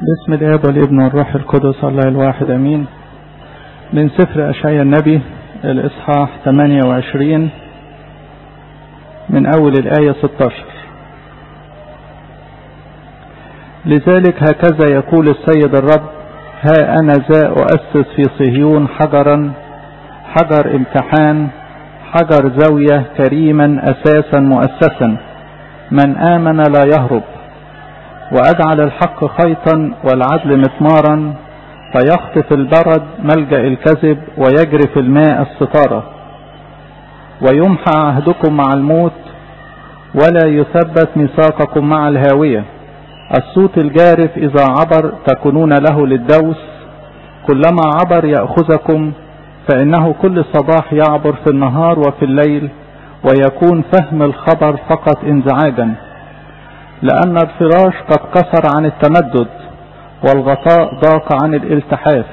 باسم الاب والابن والروح القدس الله الواحد امين من سفر اشعياء النبي الاصحاح 28 من اول الايه 16 لذلك هكذا يقول السيد الرب ها انا ذا اؤسس في صهيون حجرا حجر امتحان حجر زاويه كريما اساسا مؤسسا من امن لا يهرب وأجعل الحق خيطا والعدل مسمارا فيخطف البرد ملجأ الكذب ويجري في الماء الستارة ويمحى عهدكم مع الموت ولا يثبت ميثاقكم مع الهاوية الصوت الجارف إذا عبر تكونون له للدوس كلما عبر يأخذكم فإنه كل صباح يعبر في النهار وفي الليل ويكون فهم الخبر فقط انزعاجا لأن الفراش قد كسر عن التمدد والغطاء ضاق عن الالتحاف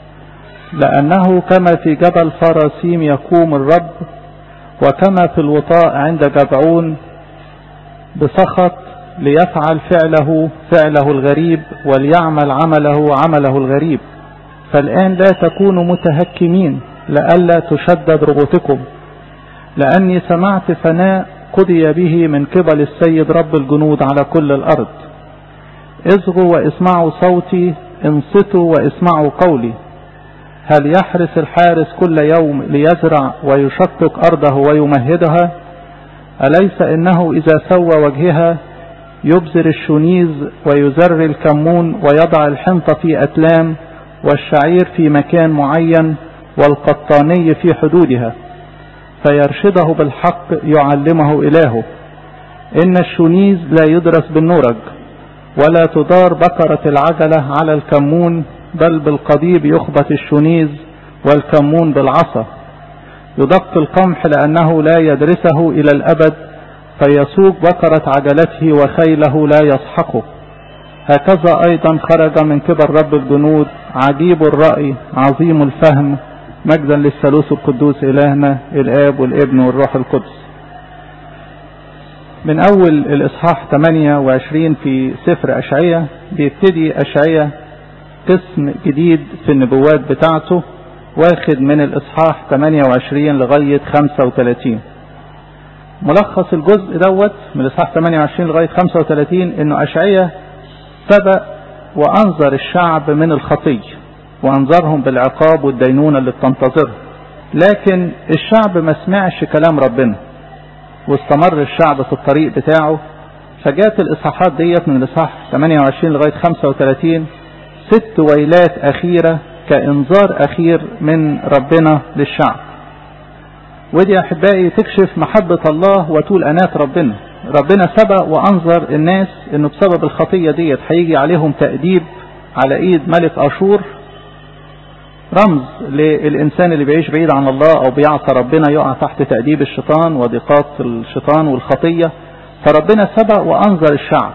لأنه كما في جبل فراسيم يقوم الرب وكما في الوطاء عند جبعون بسخط ليفعل فعله فعله الغريب وليعمل عمله عمله الغريب فالآن لا تكونوا متهكمين لئلا تشدد رغوتكم لأني سمعت فناء قضي به من قبل السيد رب الجنود على كل الأرض اصغوا واسمعوا صوتي انصتوا واسمعوا قولي هل يحرس الحارس كل يوم ليزرع ويشقق أرضه ويمهدها أليس إنه إذا سوى وجهها يبذر الشنيز ويزر الكمون ويضع الحنطة في أتلام والشعير في مكان معين والقطاني في حدودها فيرشده بالحق يعلمه إلهه إن الشنيز لا يدرس بالنورج ولا تدار بكرة العجلة على الكمون بل بالقضيب يخبط الشنيز والكمون بالعصا يدق القمح لأنه لا يدرسه إلى الأبد فيسوق بكرة عجلته وخيله لا يسحقه هكذا أيضا خرج من قبل رب الجنود عجيب الرأي عظيم الفهم مجدا للثالوث القدوس إلهنا الآب والابن والروح القدس من أول الإصحاح 28 في سفر أشعية بيبتدي أشعية قسم جديد في النبوات بتاعته واخد من الإصحاح 28 لغاية 35 ملخص الجزء دوت من الإصحاح 28 لغاية 35 إنه أشعية سبق وأنظر الشعب من الخطية وانذرهم بالعقاب والدينونة اللي بتنتظرهم لكن الشعب ما سمعش كلام ربنا واستمر الشعب في الطريق بتاعه فجات الاصحاحات ديت من الاصحاح 28 لغايه 35 ست ويلات اخيره كانذار اخير من ربنا للشعب ودي يا احبائي تكشف محبه الله وطول انات ربنا ربنا سبق وانظر الناس انه بسبب الخطيه ديت هيجي عليهم تاديب على ايد ملك اشور رمز للإنسان اللي بيعيش بعيد عن الله أو بيعصى ربنا يقع تحت تأديب الشيطان وضيقات الشيطان والخطية فربنا سبق وأنظر الشعب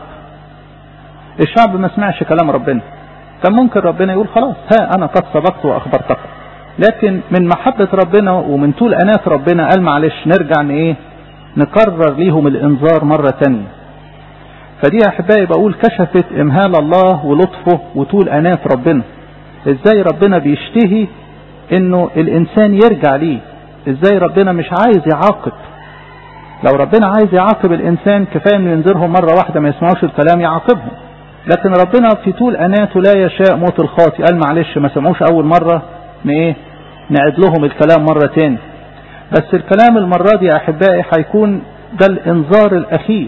الشعب ما سمعش كلام ربنا كان ممكن ربنا يقول خلاص ها أنا قد سبقت وأخبرتكم لكن من محبة ربنا ومن طول أنات ربنا قال معلش نرجع إيه نكرر ليهم الإنذار مرة تانية فدي يا أحبائي بقول كشفت إمهال الله ولطفه وطول أنات ربنا ازاي ربنا بيشتهي انه الانسان يرجع ليه ازاي ربنا مش عايز يعاقب لو ربنا عايز يعاقب الانسان كفايه انه ينذرهم مره واحده ما يسمعوش الكلام يعاقبهم لكن ربنا في طول اناته لا يشاء موت الخاطئ قال معلش ما سمعوش اول مره ايه نعد لهم الكلام مره تاني بس الكلام المره دي يا احبائي هيكون ده الانذار الاخير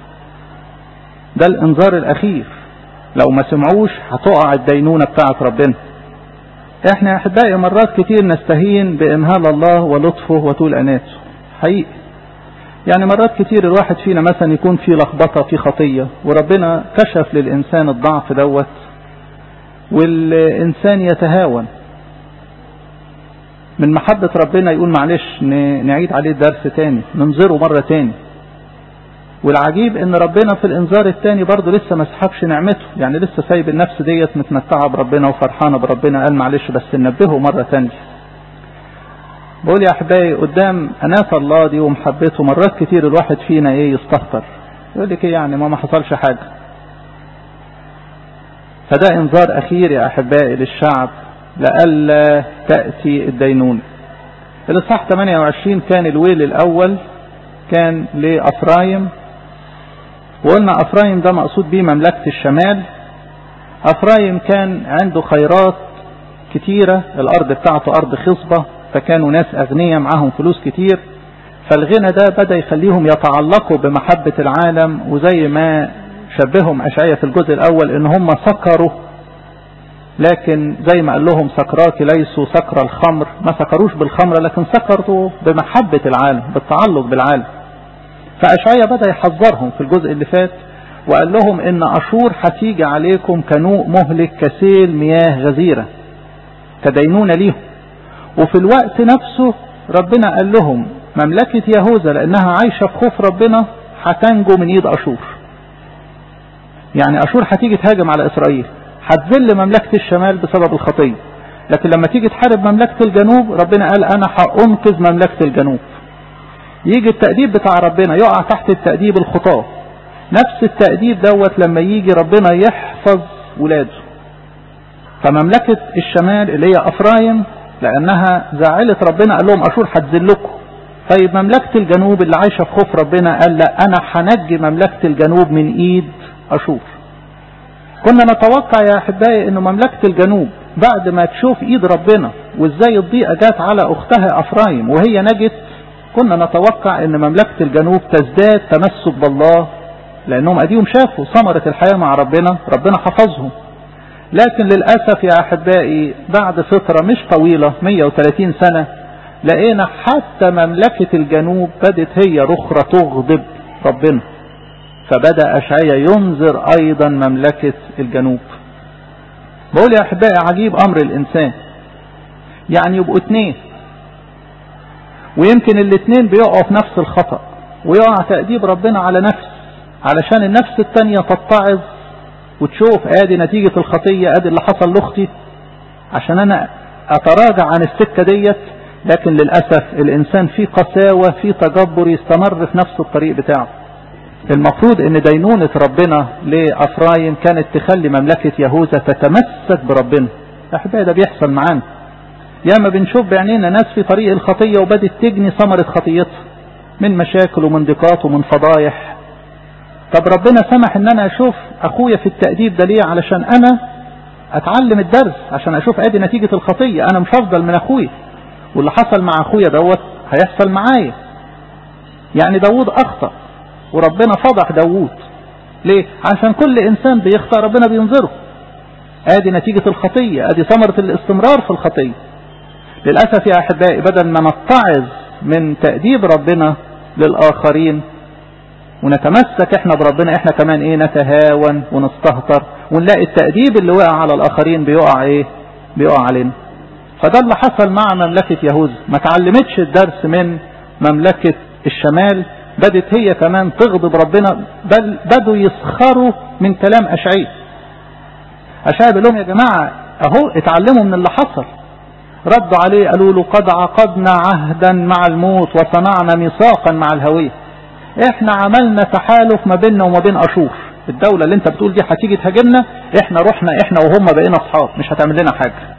ده الانذار الاخير لو ما سمعوش هتقع الدينونة بتاعت ربنا احنا يا احبائي مرات كتير نستهين بامهال الله ولطفه وطول اناته حقيقي يعني مرات كتير الواحد فينا مثلا يكون في لخبطة في خطية وربنا كشف للإنسان الضعف دوت والإنسان يتهاون من محبة ربنا يقول معلش نعيد عليه الدرس تاني ننظره مرة تاني والعجيب ان ربنا في الانذار الثاني برضه لسه ما سحبش نعمته يعني لسه سايب النفس ديت متمتعه بربنا وفرحانه بربنا قال معلش بس ننبهه مره ثانيه بقول يا احبائي قدام اناس الله دي ومحبته مرات كتير الواحد فينا ايه يستهتر يقول لك ايه يعني ما ما حصلش حاجه فده انذار اخير يا احبائي للشعب لئلا تأتي الدينونة الاصحاح 28 كان الويل الاول كان لافرايم وقلنا افرايم ده مقصود بيه مملكة الشمال افرايم كان عنده خيرات كتيرة الارض بتاعته ارض خصبة فكانوا ناس اغنياء معاهم فلوس كتير فالغنى ده بدأ يخليهم يتعلقوا بمحبة العالم وزي ما شبههم أشعية في الجزء الأول إن هم سكروا لكن زي ما قال لهم سكراك ليسوا سكر الخمر ما سكروش بالخمر لكن سكروا بمحبة العالم بالتعلق بالعالم فأشعية بدأ يحذرهم في الجزء اللي فات وقال لهم إن أشور هتيجي عليكم كنوء مهلك كسيل مياه غزيرة كدينونة ليهم وفي الوقت نفسه ربنا قال لهم مملكة يهوذا لأنها عايشة في خوف ربنا هتنجو من إيد أشور يعني أشور هتيجي تهاجم على إسرائيل هتذل مملكة الشمال بسبب الخطية لكن لما تيجي تحارب مملكة الجنوب ربنا قال أنا هأنقذ مملكة الجنوب يجي التأديب بتاع ربنا يقع تحت التأديب الخطاة نفس التأديب دوت لما يجي ربنا يحفظ ولاده فمملكة الشمال اللي هي أفرايم لأنها زعلت ربنا قال لهم أشور هتذلكم طيب مملكة الجنوب اللي عايشة في خوف ربنا قال لا أنا هنجي مملكة الجنوب من إيد أشور كنا نتوقع يا أحبائي أنه مملكة الجنوب بعد ما تشوف إيد ربنا وإزاي الضيقة جات على أختها أفرايم وهي نجت كنا نتوقع أن مملكة الجنوب تزداد تمسك بالله لأنهم أديهم شافوا ثمرة الحياة مع ربنا ربنا حفظهم لكن للأسف يا أحبائي بعد فترة مش طويلة 130 سنة لقينا حتى مملكة الجنوب بدت هي رخرة تغضب ربنا فبدأ أشعيا ينذر أيضا مملكة الجنوب بقول يا أحبائي عجيب أمر الإنسان يعني يبقوا اتنين ويمكن الاتنين بيقعوا في نفس الخطأ ويقع تأديب ربنا على نفس علشان النفس التانية تتعظ وتشوف ادي نتيجة الخطية ادي اللي حصل لاختي عشان انا اتراجع عن السكة ديت لكن للأسف الإنسان في قساوة في تجبر يستمر في نفس الطريق بتاعه المفروض ان دينونة ربنا لأفرايم كانت تخلي مملكة يهوذا تتمسك بربنا احبائي ده بيحصل معانا ياما بنشوف بعينينا ناس في طريق الخطية وبدت تجني ثمرة خطيتها من مشاكل ومن ضيقات ومن فضايح طب ربنا سمح ان انا اشوف اخويا في التأديب ده ليه علشان انا اتعلم الدرس عشان اشوف ادي نتيجة الخطية انا مش هفضل من اخويا واللي حصل مع اخويا دوت هيحصل معايا يعني داود اخطأ وربنا فضح داود ليه عشان كل انسان بيخطأ ربنا بينظره ادي نتيجة الخطية ادي ثمرة الاستمرار في الخطية للأسف يا احبائي بدل ما نتعظ من تأديب ربنا للآخرين ونتمسك احنا بربنا احنا كمان ايه نتهاون ونستهتر ونلاقي التأديب اللي وقع على الآخرين بيقع ايه بيقع علينا فده اللي حصل مع مملكة يهوذا ما تعلمتش الدرس من مملكة الشمال بدت هي كمان تغضب ربنا بل بدوا يسخروا من كلام أشعية أشعية بيقول لهم يا جماعة أهو اتعلموا من اللي حصل ردوا عليه قالوا له قد عقدنا عهدا مع الموت وصنعنا ميثاقا مع الهوية احنا عملنا تحالف ما بيننا وما بين أشور الدولة اللي انت بتقول دي هتيجي تهاجمنا احنا رحنا احنا وهم بقينا اصحاب مش هتعمل لنا حاجة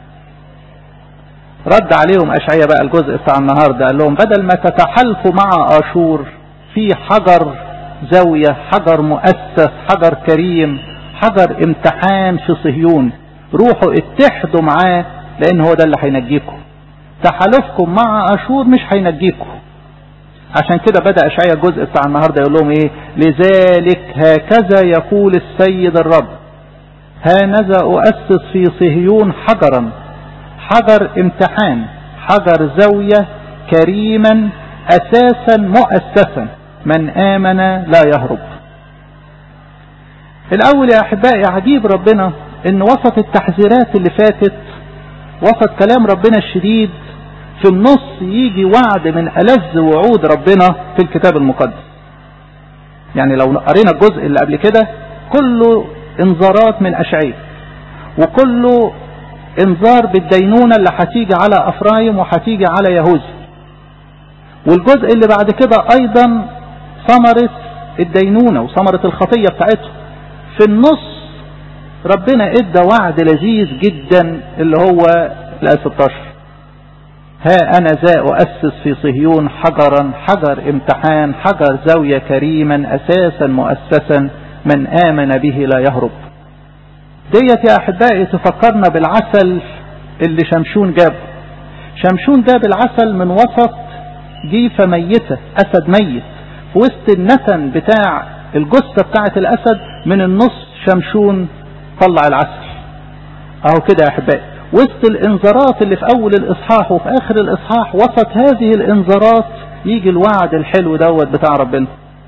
رد عليهم أشعية بقى الجزء بتاع النهاردة قال لهم بدل ما تتحالفوا مع أشور في حجر زاوية حجر مؤسس حجر كريم حجر امتحان في صهيون روحوا اتحدوا معاه لان هو ده اللي هينجيكم تحالفكم مع اشور مش هينجيكم عشان كده بدأ اشعيا الجزء بتاع النهاردة يقول لهم ايه لذلك هكذا يقول السيد الرب هانذا أؤسس في صهيون حجرا حجر امتحان حجر زاوية كريما أساسا مؤسسا من آمن لا يهرب الأول يا أحبائي عجيب ربنا إن وسط التحذيرات اللي فاتت وسط كلام ربنا الشديد في النص يجي وعد من ألذ وعود ربنا في الكتاب المقدس يعني لو قرينا الجزء اللي قبل كده كله انذارات من أشعير وكله انذار بالدينونة اللي هتيجي على أفرايم وهتيجي على يهوذا والجزء اللي بعد كده أيضا ثمرة الدينونة وثمرة الخطية بتاعتهم في النص ربنا ادى وعد لذيذ جدا اللي هو الآية 16 ها أنا ذا أؤسس في صهيون حجرا حجر امتحان حجر زاوية كريما أساسا مؤسسا من آمن به لا يهرب ديت يا أحبائي تفكرنا بالعسل اللي شمشون جابه شمشون جاب العسل من وسط جيفة ميتة أسد ميت في وسط النتن بتاع الجثة بتاعة الأسد من النص شمشون طلع العسل أهو كده يا أحبائي وسط الإنذارات اللي في أول الإصحاح وفي آخر الإصحاح وسط هذه الإنذارات يجي الوعد الحلو دوت بتاع ربنا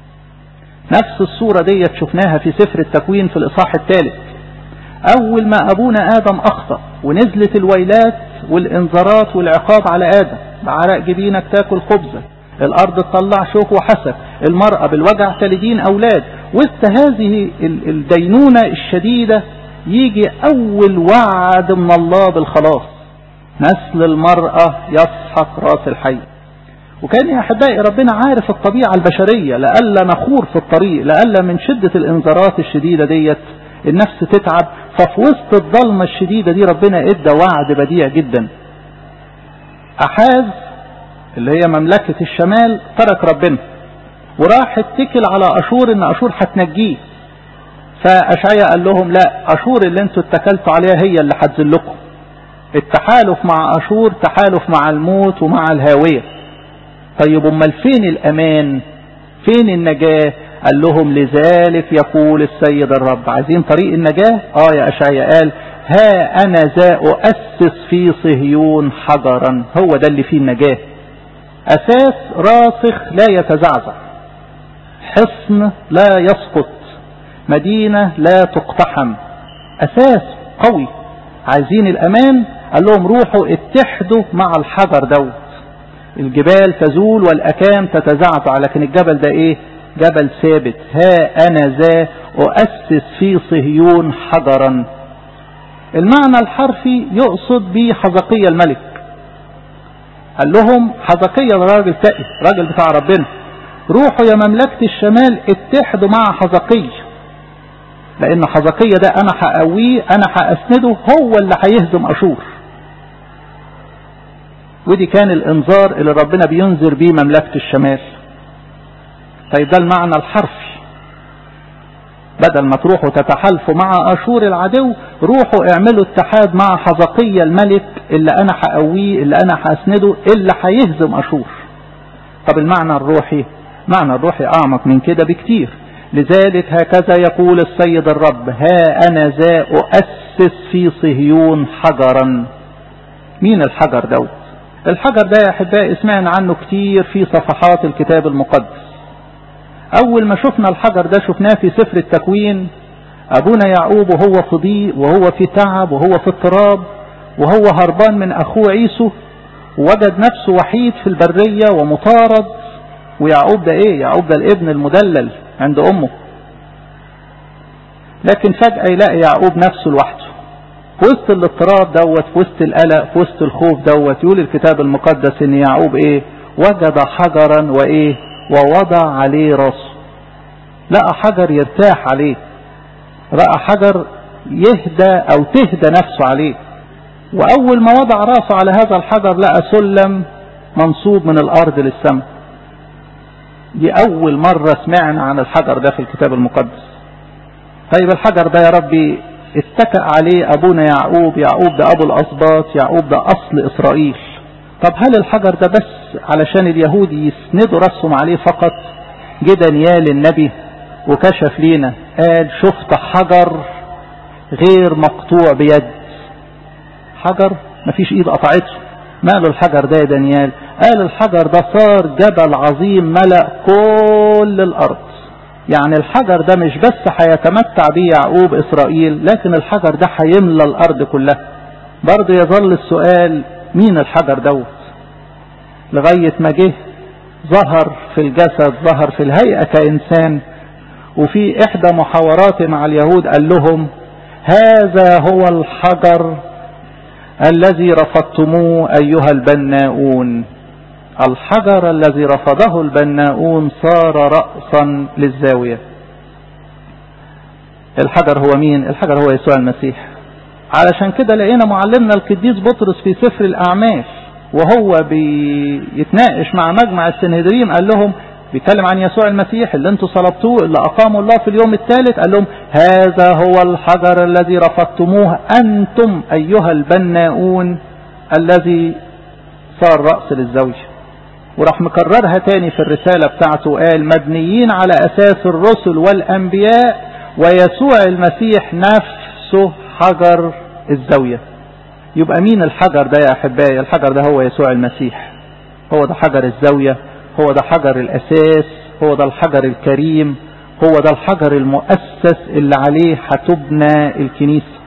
نفس الصورة ديت شفناها في سفر التكوين في الإصحاح الثالث أول ما أبونا آدم أخطأ ونزلت الويلات والإنذارات والعقاب على آدم بعرق جبينك تاكل خبزة الأرض تطلع شوك وحسد المرأة بالوجع تلدين أولاد وسط هذه الدينونة الشديدة يجي أول وعد من الله بالخلاص نسل المرأة يسحق راس الحي وكان يا أحبائي ربنا عارف الطبيعة البشرية لألا نخور في الطريق لألا من شدة الإنذارات الشديدة ديت النفس تتعب ففي وسط الضلمة الشديدة دي ربنا ادى وعد بديع جدا أحاز اللي هي مملكة الشمال ترك ربنا وراح اتكل على أشور ان أشور هتنجيه فأشعيا قال لهم لا أشور اللي انتوا اتكلتوا عليها هي اللي هتذلكم التحالف مع أشور تحالف مع الموت ومع الهاوية طيب امال فين الأمان فين النجاة قال لهم لذلك يقول السيد الرب عايزين طريق النجاة اه يا أشعيا قال ها أنا ذا أؤسس في صهيون حجرا هو ده اللي فيه النجاة أساس راسخ لا يتزعزع حصن لا يسقط مدينة لا تقتحم أساس قوي عايزين الأمان قال لهم روحوا اتحدوا مع الحجر دوت الجبال تزول والأكام تتزعزع لكن الجبل ده ايه جبل ثابت ها أنا ذا أؤسس في صهيون حجرا المعنى الحرفي يقصد به حزقية الملك قال لهم حزقية راجل تقي راجل بتاع ربنا روحوا يا مملكة الشمال اتحدوا مع حزقية لأن حزقية ده أنا هقويه أنا هأسنده هو اللي هيهزم أشور ودي كان الإنذار اللي ربنا بينذر بيه مملكة الشمال طيب ده المعنى الحرفي بدل ما تروحوا تتحالفوا مع أشور العدو روحوا اعملوا اتحاد مع حزقية الملك اللي أنا هقويه اللي أنا هأسنده اللي هيهزم أشور طب المعنى الروحي معنى الروحي أعمق من كده بكتير لذلك هكذا يقول السيد الرب ها أنا ذا أؤسس في صهيون حجرا مين الحجر دوت الحجر ده يا أحبائي سمعنا عنه كتير في صفحات الكتاب المقدس أول ما شفنا الحجر ده شفناه في سفر التكوين أبونا يعقوب وهو في ضيق وهو في تعب وهو في اضطراب وهو هربان من أخوه عيسو ووجد نفسه وحيد في البرية ومطارد ويعقوب ده ايه يعقوب ده الابن المدلل عند امه لكن فجأة يلاقي يعقوب نفسه لوحده في وسط الاضطراب دوت في وسط القلق في وسط الخوف دوت يقول الكتاب المقدس ان يعقوب ايه وجد حجرا وايه ووضع عليه راسه لقى حجر يرتاح عليه رأى حجر يهدى او تهدى نفسه عليه واول ما وضع راسه على هذا الحجر لقى سلم منصوب من الارض للسماء دي اول مرة سمعنا عن الحجر ده في الكتاب المقدس طيب الحجر ده يا ربي اتكأ عليه ابونا يعقوب يعقوب ده ابو الاسباط يعقوب ده اصل اسرائيل طب هل الحجر ده بس علشان اليهود يسندوا راسهم عليه فقط جه دانيال النبي وكشف لينا قال شفت حجر غير مقطوع بيد حجر مفيش ايد قطعته ماله الحجر ده يا دانيال قال الحجر ده صار جبل عظيم ملأ كل الارض يعني الحجر ده مش بس هيتمتع بيه يعقوب اسرائيل لكن الحجر ده هيملى الارض كلها برضه يظل السؤال مين الحجر دوت لغاية ما جه ظهر في الجسد ظهر في الهيئة كإنسان وفي إحدى محاوراته مع اليهود قال لهم هذا هو الحجر الذي رفضتموه أيها البناؤون الحجر الذي رفضه البناؤون صار رأسا للزاوية الحجر هو مين الحجر هو يسوع المسيح علشان كده لقينا معلمنا القديس بطرس في سفر الأعمال وهو بيتناقش مع مجمع السنهدرين قال لهم بيتكلم عن يسوع المسيح اللي انتوا صلبتوه اللي أقاموا الله في اليوم الثالث قال لهم هذا هو الحجر الذي رفضتموه أنتم أيها البناؤون الذي صار رأس للزوجة وراح مكررها تاني في الرسالة بتاعته قال مبنيين على أساس الرسل والأنبياء ويسوع المسيح نفسه حجر الزاوية يبقى مين الحجر ده يا أحبائي الحجر ده هو يسوع المسيح هو ده حجر الزاوية هو ده حجر الأساس هو ده الحجر الكريم هو ده الحجر المؤسس اللي عليه هتبنى الكنيسة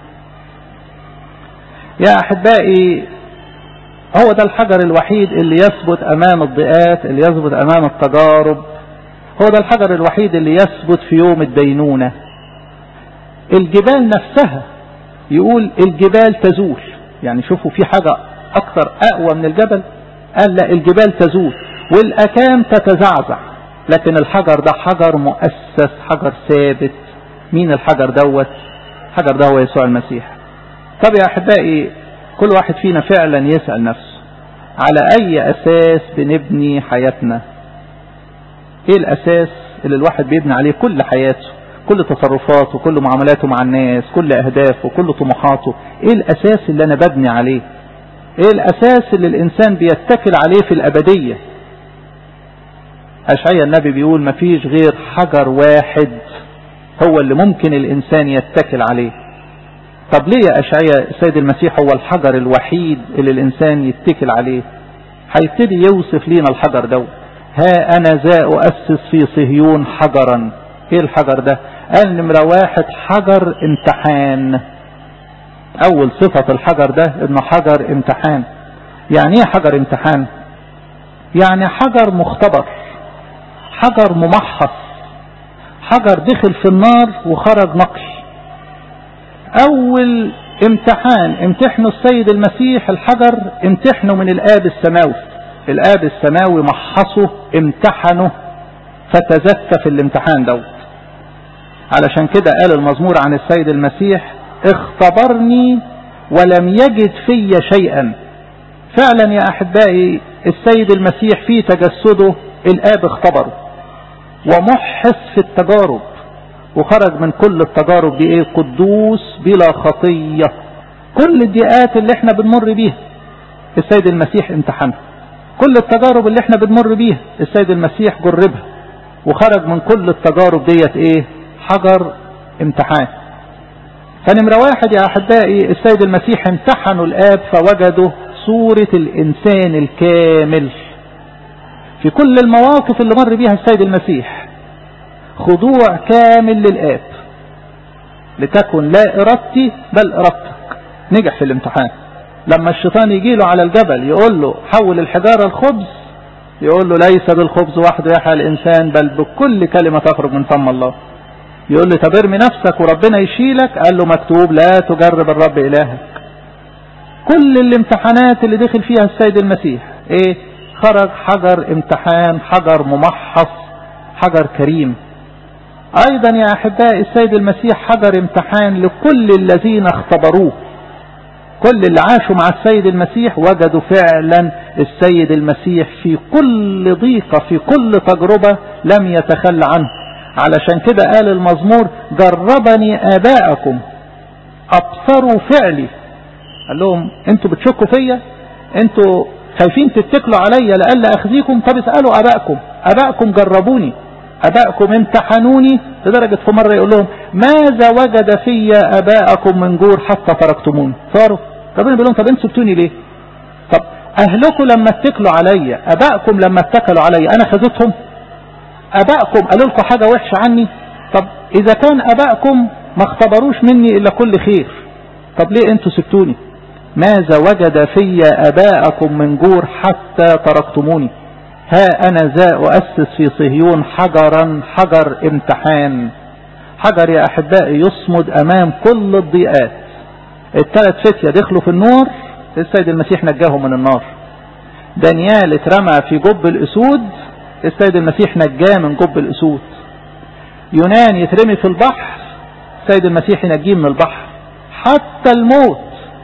يا أحبائي هو ده الحجر الوحيد اللي يثبت أمام الضيئات اللي يثبت أمام التجارب هو ده الحجر الوحيد اللي يثبت في يوم الدينونة الجبال نفسها يقول الجبال تزول يعني شوفوا في حاجة أكثر أقوى من الجبل قال لا الجبال تزول والأكام تتزعزع لكن الحجر ده حجر مؤسس حجر ثابت مين الحجر دوت الحجر ده هو يسوع المسيح طب يا أحبائي كل واحد فينا فعلا يسأل نفسه على أي أساس بنبني حياتنا إيه الأساس اللي الواحد بيبني عليه كل حياته كل تصرفاته كل معاملاته مع الناس كل أهدافه كل طموحاته إيه الأساس اللي أنا ببني عليه إيه الأساس اللي الإنسان بيتكل عليه في الأبدية أشعيا النبي بيقول مفيش غير حجر واحد هو اللي ممكن الإنسان يتكل عليه طب ليه يا أشعيا السيد المسيح هو الحجر الوحيد اللي الإنسان يتكل عليه هيبتدي يوصف لينا الحجر ده ها أنا ذا أؤسس في صهيون حجرا ايه الحجر ده قال نمرة واحد حجر امتحان اول صفة الحجر ده انه حجر امتحان يعني ايه حجر امتحان يعني حجر مختبر حجر ممحص حجر دخل في النار وخرج نقي اول امتحان امتحنوا السيد المسيح الحجر امتحنوا من الاب السماوي الاب السماوي محصه امتحنه فتزكى في الامتحان دوت علشان كده قال المزمور عن السيد المسيح اختبرني ولم يجد في شيئا فعلا يا احبائي السيد المسيح في تجسده الاب اختبره ومحس في التجارب وخرج من كل التجارب دي ايه قدوس بلا خطية كل الضيقات اللي احنا بنمر بيها السيد المسيح امتحنها كل التجارب اللي احنا بنمر بيها السيد المسيح جربها وخرج من كل التجارب ديت ايه حجر امتحان فنمرة واحد يا أحبائي السيد المسيح امتحنوا الآب فوجدوا صورة الإنسان الكامل في كل المواقف اللي مر بيها السيد المسيح خضوع كامل للآب لتكن لا إرادتي بل إرادتك نجح في الامتحان لما الشيطان يجي له على الجبل يقول له حول الحجارة الخبز يقول له ليس بالخبز وحده يحيى الإنسان بل بكل كلمة تخرج من فم الله يقول له طب ارمي نفسك وربنا يشيلك قال له مكتوب لا تجرب الرب إلهك كل الامتحانات اللي دخل فيها السيد المسيح ايه خرج حجر امتحان حجر ممحص حجر كريم ايضا يا احبائي السيد المسيح حجر امتحان لكل الذين اختبروه كل اللي عاشوا مع السيد المسيح وجدوا فعلا السيد المسيح في كل ضيقة في كل تجربة لم يتخلى عنه علشان كده قال المزمور جربني آباءكم أبصروا فعلي قال لهم انتوا بتشكوا فيا انتوا خايفين تتكلوا عليا لألا أخزيكم طب اسألوا أبائكم أبائكم جربوني أبائكم امتحنوني لدرجة في مرة يقول لهم ماذا وجد في أباءكم من جور حتى تركتموني صاروا ربنا بيقول لهم طب انتوا سبتوني ليه طب أهلكم لما اتكلوا عليا أبائكم لما اتكلوا عليا أنا خذتهم أبائكم قالوا لكم حاجة وحشة عني طب إذا كان أبائكم ما اختبروش مني إلا كل خير طب ليه انتوا سبتوني ماذا وجد في أباءكم من جور حتى تركتموني ها أنا ذا أؤسس في صهيون حجرا حجر امتحان حجر يا أحبائي يصمد أمام كل الضيقات الثلاث فتية دخلوا في النور السيد المسيح نجاهم من النار دانيال اترمى في جب الأسود السيد المسيح نجاه من جب الأسود يونان يترمي في البحر السيد المسيح ينجيه من البحر حتى الموت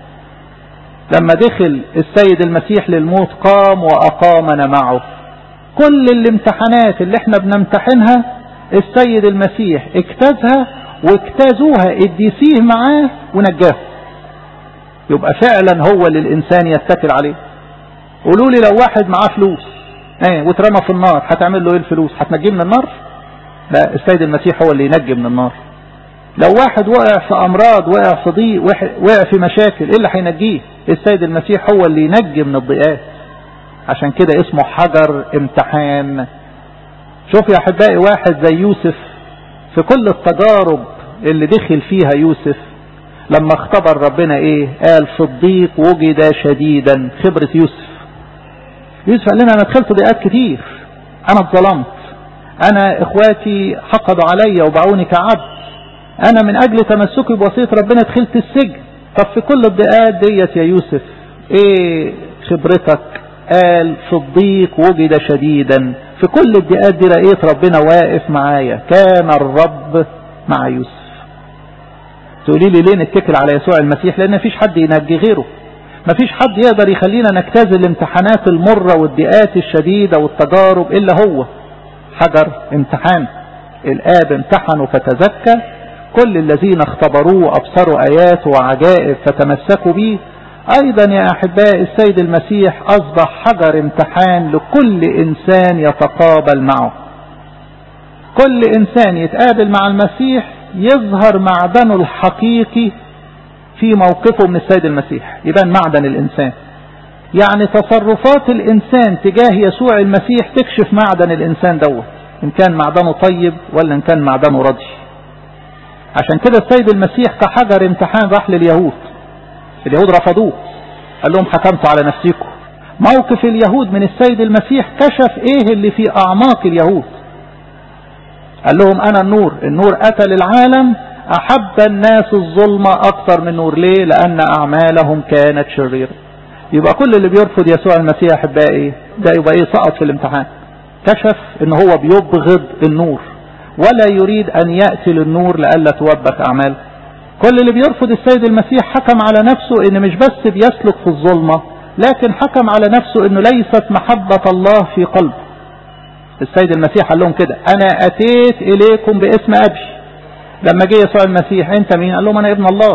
لما دخل السيد المسيح للموت قام وأقامنا معه كل الامتحانات اللي احنا بنمتحنها السيد المسيح اجتازها واجتازوها الديسيه معاه ونجاه يبقى فعلا هو اللي الانسان يتكل عليه قولوا لي لو واحد معاه فلوس ايه واترمى في النار هتعمل له ايه الفلوس هتنجيه من النار لا السيد المسيح هو اللي ينجي من النار لو واحد وقع في امراض وقع في ضيق وقع في مشاكل ايه اللي هينجيه السيد المسيح هو اللي ينجي من الضيقات عشان كده اسمه حجر امتحان شوف يا احبائي واحد زي يوسف في كل التجارب اللي دخل فيها يوسف لما اختبر ربنا ايه قال في الضيق وجد شديدا خبرة يوسف يوسف قال لنا انا دخلت ضيقات كتير انا اتظلمت انا اخواتي حقدوا عليا وباعوني كعبد انا من اجل تمسكي بوصية ربنا دخلت السجن طب في كل الضيقات ديت يا يوسف ايه خبرتك قال في الضيق وجد شديدا في كل الضيقات دي لقيت ربنا واقف معايا كان الرب مع يوسف تقولي لي ليه نتكل على يسوع المسيح لان مفيش حد ينجي غيره مفيش حد يقدر يخلينا نجتاز الامتحانات المرة والضيقات الشديدة والتجارب الا هو حجر امتحان الاب امتحنوا فتزكى كل الذين اختبروه وابصروا ايات وعجائب فتمسكوا به ايضا يا احبائي السيد المسيح اصبح حجر امتحان لكل انسان يتقابل معه كل انسان يتقابل مع المسيح يظهر معدنه الحقيقي في موقفه من السيد المسيح يبان معدن الانسان يعني تصرفات الانسان تجاه يسوع المسيح تكشف معدن الانسان دوت ان كان معدنه طيب ولا ان كان معدنه رضي عشان كده السيد المسيح كحجر امتحان راح لليهود اليهود رفضوه قال لهم حكمتوا على نفسكم موقف اليهود من السيد المسيح كشف ايه اللي في اعماق اليهود قال لهم انا النور النور اتى للعالم احب الناس الظلمة اكثر من نور ليه لان اعمالهم كانت شريرة يبقى كل اللي بيرفض يسوع المسيح احبائي ده يبقى ايه سقط في الامتحان كشف ان هو بيبغض النور ولا يريد ان يأتي للنور لألا توبخ اعماله كل اللي بيرفض السيد المسيح حكم على نفسه ان مش بس بيسلك في الظلمة لكن حكم على نفسه انه ليست محبة الله في قلبه السيد المسيح قال لهم كده انا اتيت اليكم باسم ابي لما جه يسوع المسيح انت مين قال لهم انا ابن الله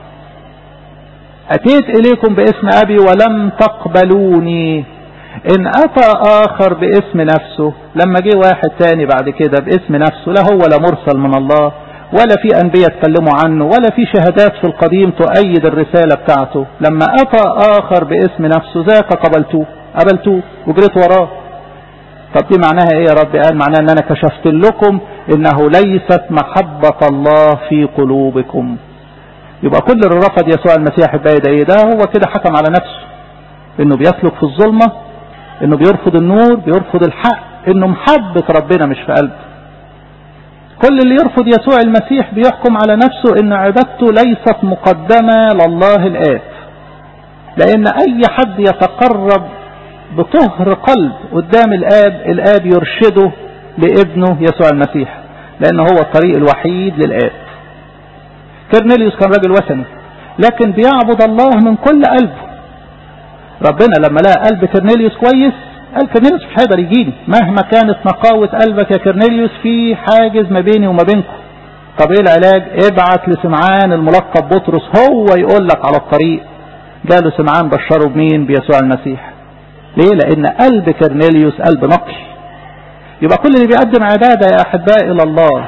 اتيت اليكم باسم ابي ولم تقبلوني ان اتى اخر باسم نفسه لما جه واحد تاني بعد كده باسم نفسه لا هو لا مرسل من الله ولا في انبياء اتكلموا عنه ولا في شهادات في القديم تؤيد الرسالة بتاعته لما اتى اخر باسم نفسه ذاك قبلتوه قبلتوه وجريت وراه طب دي معناها ايه يا رب قال معناها ان انا كشفت لكم انه ليست محبة الله في قلوبكم يبقى كل اللي رفض يسوع المسيح الباقي ايه ده هو كده حكم على نفسه انه بيسلك في الظلمة انه بيرفض النور بيرفض الحق انه محبة ربنا مش في قلبه كل اللي يرفض يسوع المسيح بيحكم على نفسه ان عبادته ليست مقدمة لله الآب لان اي حد يتقرب بطهر قلب قدام الآب الآب يرشده لابنه يسوع المسيح لأن هو الطريق الوحيد للآب كرنيليوس كان راجل وثني لكن بيعبد الله من كل قلبه ربنا لما لقى قلب كرنيليوس كويس قال كرنيليوس مش هيقدر يجيني مهما كانت نقاوة قلبك يا كرنيليوس في حاجز ما بيني وما بينكم طب ايه العلاج ابعت لسمعان الملقب بطرس هو يقول لك على الطريق جاله سمعان بشره بمين بيسوع المسيح ليه لان قلب كرنيليوس قلب نقي يبقى كل اللي بيقدم عبادة يا احبائي الى الله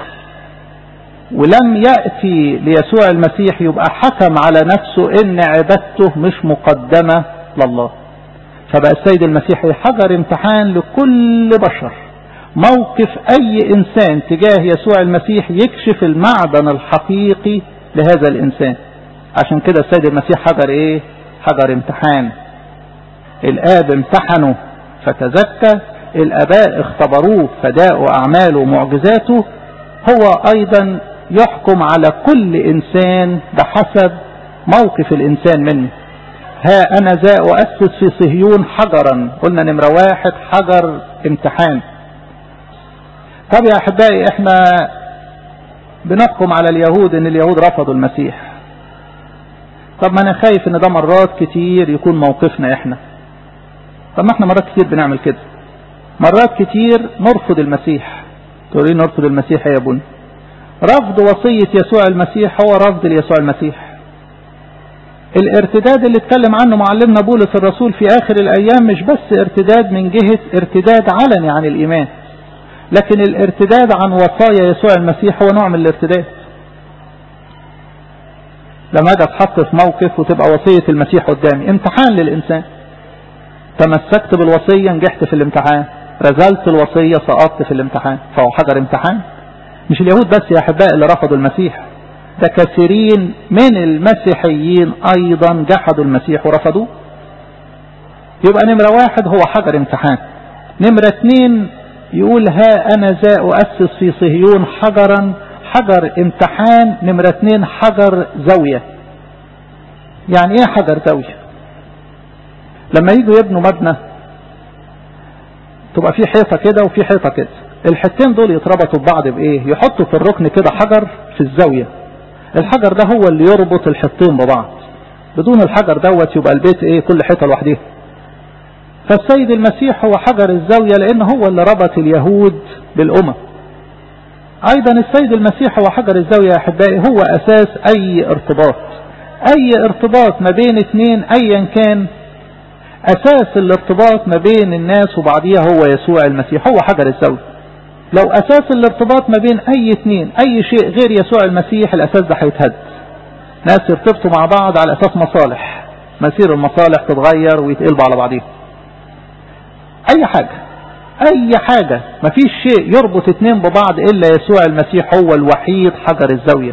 ولم يأتي ليسوع المسيح يبقى حكم على نفسه ان عبادته مش مقدمة لله فبقى السيد المسيح حجر امتحان لكل بشر موقف اي انسان تجاه يسوع المسيح يكشف المعدن الحقيقي لهذا الانسان عشان كده السيد المسيح حجر ايه حجر امتحان الاب امتحنه فتزكى الاباء اختبروه فداءوا اعماله ومعجزاته هو ايضا يحكم على كل انسان بحسب موقف الانسان منه ها انا ذا اؤسس في صهيون حجرا قلنا نمرة واحد حجر امتحان طب يا احبائي احنا بنحكم على اليهود ان اليهود رفضوا المسيح طب ما انا خايف ان ده مرات كتير يكون موقفنا احنا طب ما احنا مرات كتير بنعمل كده مرات كتير نرفض المسيح تقولين نرفض المسيح يا بني رفض وصية يسوع المسيح هو رفض ليسوع المسيح الارتداد اللي اتكلم عنه معلمنا بولس الرسول في اخر الايام مش بس ارتداد من جهة ارتداد علني عن الايمان لكن الارتداد عن وصايا يسوع المسيح هو نوع من الارتداد لما اجي اتحط في موقف وتبقى وصية المسيح قدامي امتحان للانسان تمسكت بالوصية نجحت في الامتحان رزلت الوصية سقطت في الامتحان فهو حجر امتحان مش اليهود بس يا احباء اللي رفضوا المسيح ده كثيرين من المسيحيين ايضا جحدوا المسيح ورفضوه يبقى نمرة واحد هو حجر امتحان نمرة اتنين يقول ها انا ذا اؤسس في صهيون حجرا حجر امتحان نمرة اتنين حجر زاوية يعني ايه حجر زاوية لما يجوا يبنوا مبنى تبقى في حيطة كده وفي حيطة كده الحتين دول يتربطوا ببعض بايه يحطوا في الركن كده حجر في الزاوية الحجر ده هو اللي يربط الحيطين ببعض بدون الحجر دوت يبقى البيت ايه كل حيطة لوحدها فالسيد المسيح هو حجر الزاوية لان هو اللي ربط اليهود بالامم ايضا السيد المسيح هو حجر الزاوية يا احبائي هو اساس اي ارتباط اي ارتباط ما بين اثنين ايا كان اساس الارتباط ما بين الناس وبعضيها هو يسوع المسيح هو حجر الزاوية لو اساس الارتباط ما بين اي اثنين اي شيء غير يسوع المسيح الاساس ده هيتهد ناس يرتبطوا مع بعض على اساس مصالح مسير المصالح تتغير ويتقلبوا على بعضيهم اي حاجة اي حاجة مفيش شيء يربط اتنين ببعض الا يسوع المسيح هو الوحيد حجر الزاوية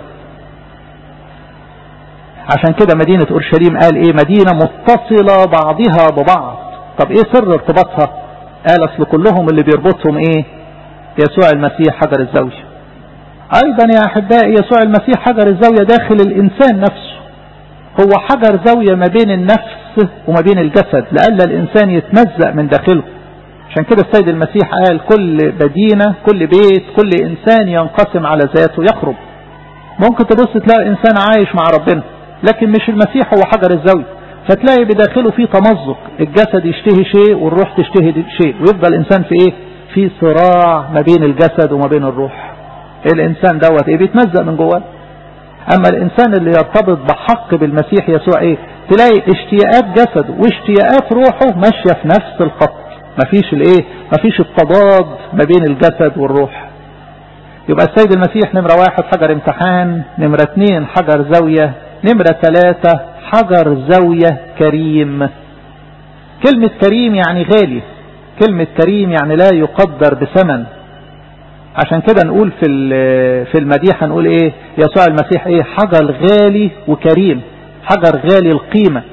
عشان كده مدينة اورشليم قال ايه مدينة متصلة بعضها ببعض طب ايه سر ارتباطها قال اصل كلهم اللي بيربطهم ايه يسوع المسيح حجر الزاوية ايضا يا احبائي يسوع المسيح حجر الزاوية داخل الانسان نفسه هو حجر زاوية ما بين النفس وما بين الجسد لألا الانسان يتمزق من داخله عشان كده السيد المسيح قال كل مدينة كل بيت كل انسان ينقسم على ذاته يخرب ممكن تبص تلاقي انسان عايش مع ربنا لكن مش المسيح هو حجر الزاوية فتلاقي بداخله فيه تمزق الجسد يشتهي شيء والروح تشتهي شيء ويفضل الانسان في ايه في صراع ما بين الجسد وما بين الروح الانسان دوت ايه بيتمزق من جواه اما الانسان اللي يرتبط بحق بالمسيح يسوع ايه تلاقي اشتياقات جسده واشتياقات روحه ماشية في نفس الخط مفيش الايه مفيش التضاد ما بين الجسد والروح يبقى السيد المسيح نمرة واحد حجر امتحان نمرة اتنين حجر زاوية نمرة ثلاثة حجر زاوية كريم كلمة كريم يعني غالي كلمة كريم يعني لا يقدر بثمن عشان كده نقول في في المديحة نقول ايه يسوع المسيح ايه حجر غالي وكريم حجر غالي القيمة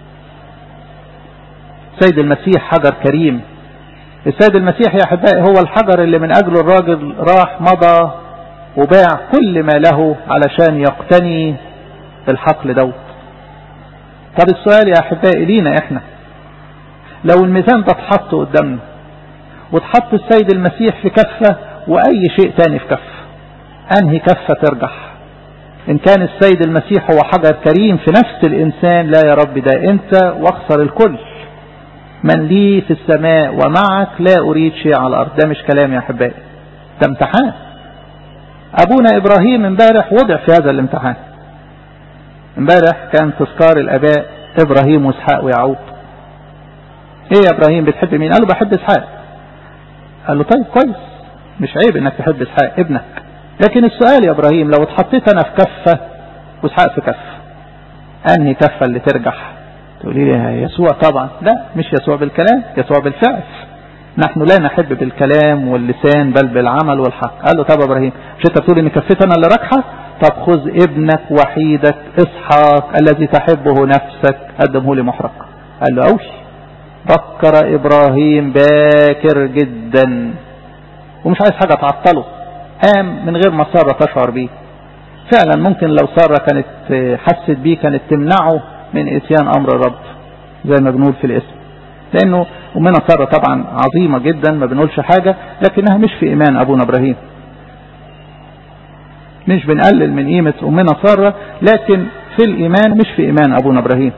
سيد المسيح حجر كريم السيد المسيح يا احبائي هو الحجر اللي من اجله الراجل راح مضى وباع كل ما له علشان يقتني الحقل دوت طب السؤال يا احبائي لينا احنا لو الميزان ده اتحط قدامنا واتحط السيد المسيح في كفة واي شيء تاني في كفة انهي كفة ترجح ان كان السيد المسيح هو حجر كريم في نفس الانسان لا يا رب ده انت واخسر الكل من لي في السماء ومعك لا اريد شيء على الارض ده مش كلام يا احبائي ده امتحان ابونا ابراهيم امبارح وضع في هذا الامتحان امبارح كان تذكار الاباء ابراهيم واسحاق ويعقوب ايه يا ابراهيم بتحب مين قال له بحب اسحاق قال له طيب كويس مش عيب انك تحب اسحاق ابنك لكن السؤال يا ابراهيم لو اتحطيت انا في كفة واسحاق في كفة انهي كفة اللي ترجح تقولي لي يسوع طبعا لا مش يسوع بالكلام يسوع بالفعل نحن لا نحب بالكلام واللسان بل بالعمل والحق قال له طب ابراهيم مش انت بتقول ان كفتي انا اللي راكحه طب خذ ابنك وحيدك اسحاق الذي تحبه نفسك قدمه لي محرق قال له اوش بكر ابراهيم باكر جدا ومش عايز حاجة تعطله قام من غير ما سارة تشعر بيه فعلا ممكن لو سارة كانت حست بيه كانت تمنعه من اتيان امر الرب زي ما بنقول في الاسم لانه امنا سارة طبعا عظيمة جدا ما بنقولش حاجة لكنها مش في ايمان ابونا ابراهيم مش بنقلل من قيمة أمنا سارة لكن في الإيمان مش في إيمان أبونا إبراهيم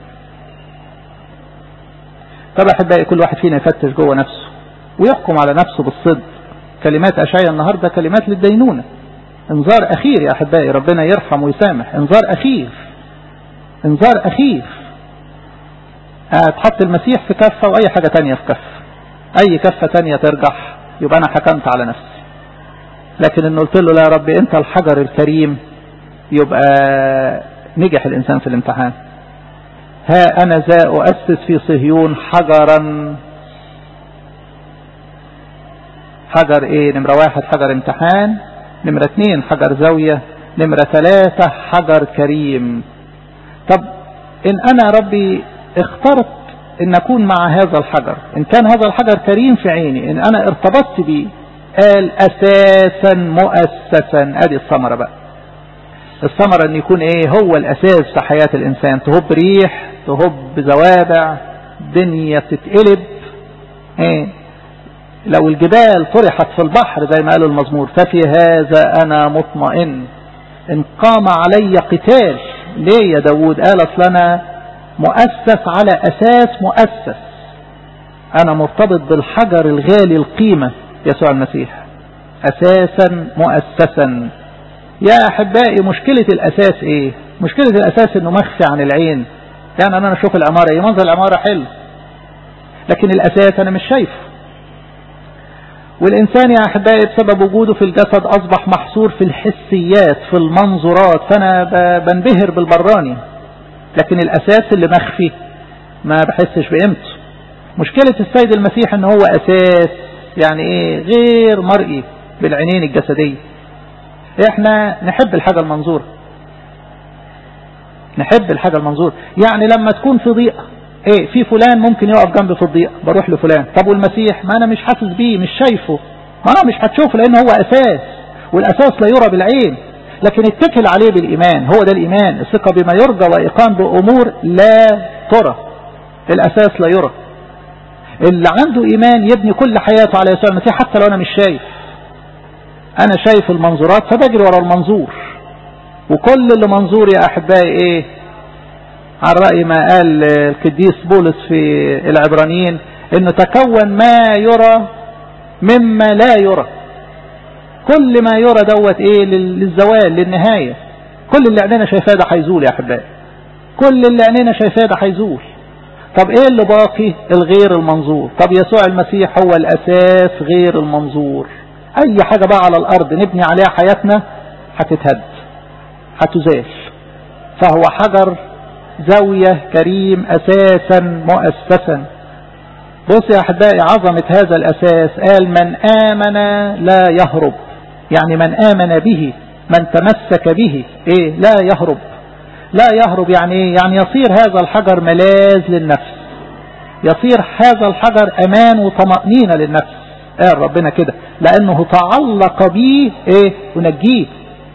طب أحبائي كل واحد فينا يفتش جوه نفسه ويحكم على نفسه بالصدق كلمات أشعيا النهاردة كلمات للدينونة انذار أخير يا أحبائي ربنا يرحم ويسامح انذار أخير انذار أخير تحط المسيح في كفة وأي حاجة تانية في كفة أي كفة تانية ترجح يبقى أنا حكمت على نفسي لكن إن قلت له لا يا رب أنت الحجر الكريم يبقى نجح الإنسان في الامتحان ها أنا ذا أؤسس في صهيون حجرا حجر إيه نمرة واحد حجر امتحان نمرة اثنين حجر زاوية نمرة ثلاثة حجر كريم طب إن أنا ربي اخترت ان اكون مع هذا الحجر ان كان هذا الحجر كريم في عيني ان انا ارتبطت به قال اساسا مؤسسا ادي الثمرة بقى الثمرة ان يكون ايه هو الاساس في حياة الانسان تهب ريح تهب زوابع دنيا تتقلب ايه لو الجبال طرحت في البحر زي ما قال المزمور ففي هذا انا مطمئن ان قام علي قتال ليه يا داود قال اصل انا مؤسس على أساس مؤسس أنا مرتبط بالحجر الغالي القيمة يسوع المسيح أساسا مؤسسا يا أحبائي مشكلة الأساس إيه مشكلة الأساس إنه مخفي عن العين يعني أنا أشوف العمارة إيه منظر العمارة حلو لكن الأساس أنا مش شايفه والإنسان يا أحبائي بسبب وجوده في الجسد أصبح محصور في الحسيات في المنظورات فأنا بنبهر بالبراني لكن الأساس اللي مخفي ما بحسش بقيمته مشكلة السيد المسيح ان هو أساس يعني ايه غير مرئي بالعينين الجسدية احنا نحب الحاجة المنظورة نحب الحاجة المنظورة يعني لما تكون في ضيقة ايه في فلان ممكن يقف جنبي في الضيقة بروح لفلان طب والمسيح ما انا مش حاسس بيه مش شايفه ما انا مش هتشوفه لان هو اساس والاساس لا يرى بالعين لكن اتكل عليه بالإيمان هو ده الإيمان الثقة بما يرجى وإقام بأمور لا ترى الأساس لا يرى اللي عنده إيمان يبني كل حياته على يسوع المسيح حتى لو أنا مش شايف أنا شايف المنظورات فبجري ورا المنظور وكل اللي منظور يا أحبائي إيه على رأي ما قال القديس بولس في العبرانيين إنه تكون ما يرى مما لا يرى كل ما يرى دوت ايه للزوال للنهاية كل اللي عينينا شايفاه ده هيزول يا احبائي كل اللي عينينا شايفاه ده هيزول طب ايه اللي باقي الغير المنظور طب يسوع المسيح هو الاساس غير المنظور اي حاجة بقى على الارض نبني عليها حياتنا هتتهد هتزال فهو حجر زاوية كريم اساسا مؤسسا بص يا احبائي عظمة هذا الاساس قال من امن لا يهرب يعني من آمن به من تمسك به إيه لا يهرب لا يهرب يعني إيه يعني يصير هذا الحجر ملاذ للنفس يصير هذا الحجر أمان وطمأنينة للنفس قال ربنا كده لأنه تعلق به إيه ونجيه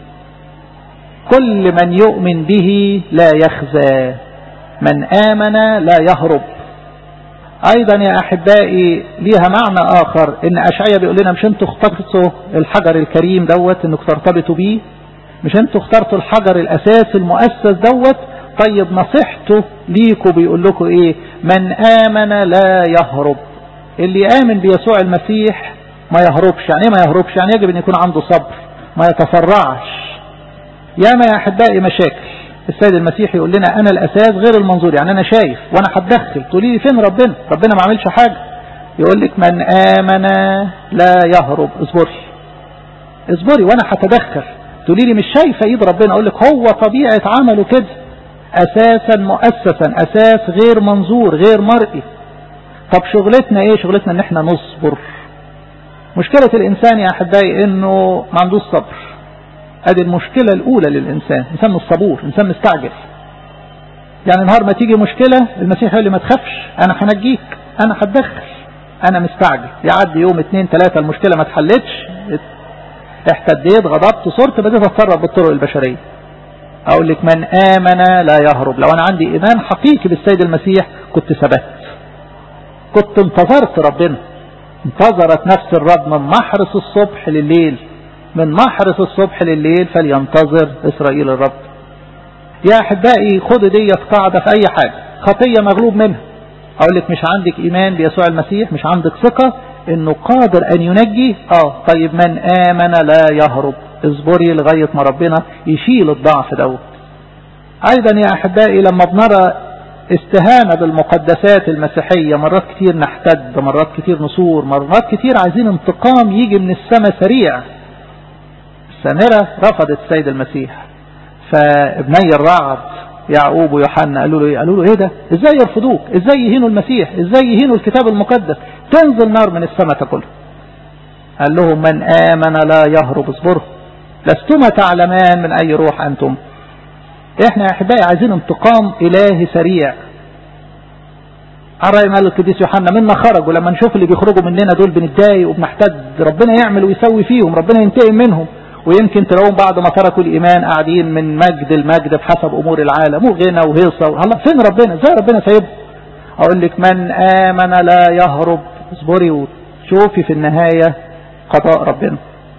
كل من يؤمن به لا يخزى من آمن لا يهرب ايضا يا احبائي ليها معنى اخر ان اشعيا بيقول لنا مش انتوا اخترتوا الحجر الكريم دوت انكم ترتبطوا بيه مش انتوا اخترتوا الحجر الاساس المؤسس دوت طيب نصيحته ليكوا بيقول لكم ايه من امن لا يهرب اللي امن بيسوع المسيح ما يهربش يعني ايه ما يهربش يعني يجب ان يكون عنده صبر ما يتفرعش ياما يا احبائي مشاكل السيد المسيح يقول لنا انا الاساس غير المنظور يعني انا شايف وانا هتدخل تقولي لي فين ربنا ربنا ما عملش حاجة يقول لك من امن لا يهرب اصبري اصبري وانا هتدخل تقولي لي مش شايفه ايد ربنا اقول لك هو طبيعة عمله كده اساسا مؤسسا اساس غير منظور غير مرئي طب شغلتنا ايه شغلتنا ان احنا نصبر مشكلة الانسان يا احبائي انه ما عندوش صبر ادي المشكلة الاولى للانسان انسان مش صبور انسان مستعجل يعني نهار ما تيجي مشكلة المسيح يقول لي ما تخافش انا هنجيك انا هتدخل انا مستعجل يعدي يوم اتنين تلاتة المشكلة ما اتحلتش احتديت غضبت صرت بديت اتصرف بالطرق البشرية اقول لك من امن لا يهرب لو انا عندي ايمان حقيقي بالسيد المسيح كنت ثبت كنت انتظرت ربنا انتظرت نفس الرب من محرس الصبح لليل من محرس الصبح لليل فلينتظر إسرائيل الرب يا أحبائي خد دي قاعدة في أي حاجة خطية مغلوب منها أقول لك مش عندك إيمان بيسوع المسيح مش عندك ثقة إنه قادر أن ينجي آه طيب من آمن لا يهرب اصبري لغاية ما ربنا يشيل الضعف دوت أيضا يا أحبائي لما بنرى استهانة بالمقدسات المسيحية مرات كتير نحتد مرات كتير نصور مرات كتير عايزين انتقام يجي من السماء سريع السامرة رفضت السيد المسيح فابني الرعد يعقوب ويوحنا قالوا له ايه قالوا له ايه ده ازاي يرفضوك ازاي يهينوا المسيح ازاي يهينوا الكتاب المقدس تنزل نار من السماء تاكله قال لهم من آمن لا يهرب اصبروا لستما تعلمان من أي روح أنتم احنا يا احبائي عايزين انتقام الهي سريع الرأي مال القديس يوحنا منا خرجوا لما نشوف اللي بيخرجوا مننا دول بنتضايق وبنحتد ربنا يعمل ويسوي فيهم ربنا ينتقم منهم ويمكن تلاقوهم بعد ما تركوا الإيمان قاعدين من مجد المجد بحسب أمور العالم وغنى وهيصة الله فين ربنا ازاي ربنا سايبهم أقول لك من آمن لا يهرب اصبري وشوفي في النهاية قضاء ربنا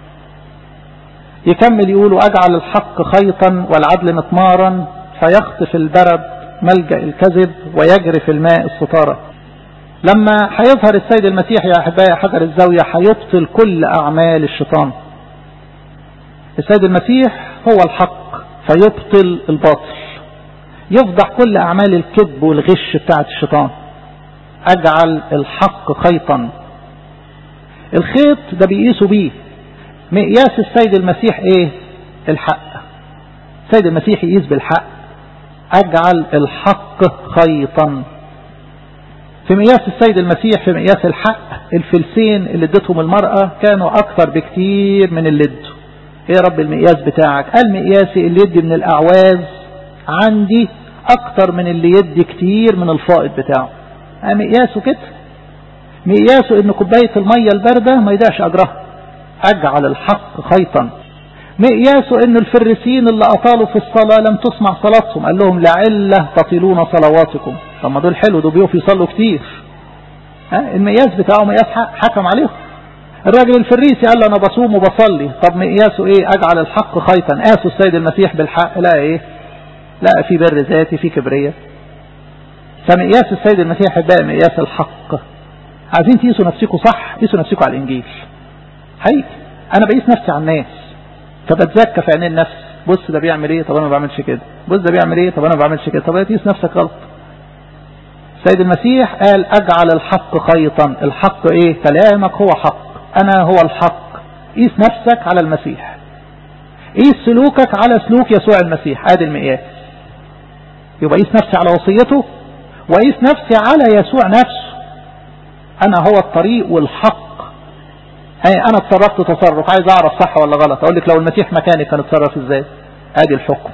يكمل يقول أجعل الحق خيطا والعدل مطمارا فيخطف البرد ملجأ الكذب ويجري في الماء الستارة لما هيظهر السيد المسيح يا أحبائي حجر الزاوية هيبطل كل أعمال الشيطان السيد المسيح هو الحق فيبطل الباطل يفضح كل أعمال الكذب والغش بتاعت الشيطان أجعل الحق خيطا الخيط ده بيقيسوا بيه مقياس السيد المسيح ايه الحق السيد المسيح يقيس بالحق اجعل الحق خيطا في مقياس السيد المسيح في مقياس الحق الفلسين اللي ادتهم المرأة كانوا اكتر بكتير من اللي ادوا ايه رب المقياس بتاعك قال مقياسي اللي يدي من الاعواز عندي اكتر من اللي يدي كتير من الفائض بتاعه مقياسه كده مقياسه ان كوباية المية الباردة ما يدعش اجرها أجعل الحق خيطا مقياسه ان الفريسين اللي أطالوا في الصلاة لم تسمع صلاتهم قال لهم لعلة تطيلون صلواتكم طب ما دول حلو دول بيقفوا يصلوا كتير ها المقياس بتاعه مقياس حكم عليهم الراجل الفريسي قال له انا بصوم وبصلي طب مقياسه ايه اجعل الحق خيطا قاسوا السيد المسيح بالحق لا ايه لا في بر ذاتي في كبرية فمقياس السيد المسيح بقى مقياس الحق عايزين تقيسوا نفسكم صح قيسوا نفسكم على الانجيل حقيقي انا بقيس نفسي على الناس فبتزكى في عينين النفس بص ده بيعمل ايه طب انا ما بعملش كده بص ده بيعمل ايه طب انا ما بعملش كده طب تقيس نفسك غلط السيد المسيح قال اجعل الحق خيطا الحق ايه كلامك هو حق انا هو الحق قيس نفسك على المسيح قيس سلوكك على سلوك يسوع المسيح ادي المقياس يبقى قيس نفسي على وصيته وقيس نفسي على يسوع نفسه انا هو الطريق والحق أي أنا اتصرفت تصرف عايز أعرف صح ولا غلط أقول لك لو المسيح مكاني كان اتصرف إزاي أدي الحكم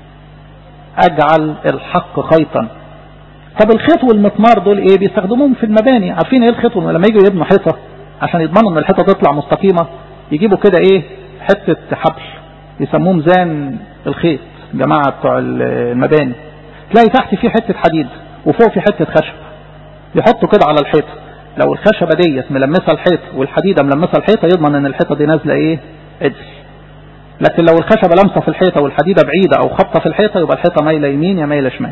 أجعل الحق خيطا طب الخيط والمسمار دول إيه بيستخدموهم في المباني عارفين إيه الخيط لما يجوا يبنوا حيطة عشان يضمنوا إن الحيطة تطلع مستقيمة يجيبوا كده إيه حتة حبل يسموه ميزان الخيط جماعة بتوع المباني تلاقي تحت في حتة حديد وفوق في حتة خشب يحطوا كده على الحيطة لو الخشبة ديت ملمسة الحيطة والحديدة ملمسة الحيطة يضمن ان الحيطة دي نازلة ايه عدل لكن لو الخشبة لمسة في الحيطة والحديدة بعيدة او خبطة في الحيطة يبقى الحيطة مايلة يمين يا مايلة شمال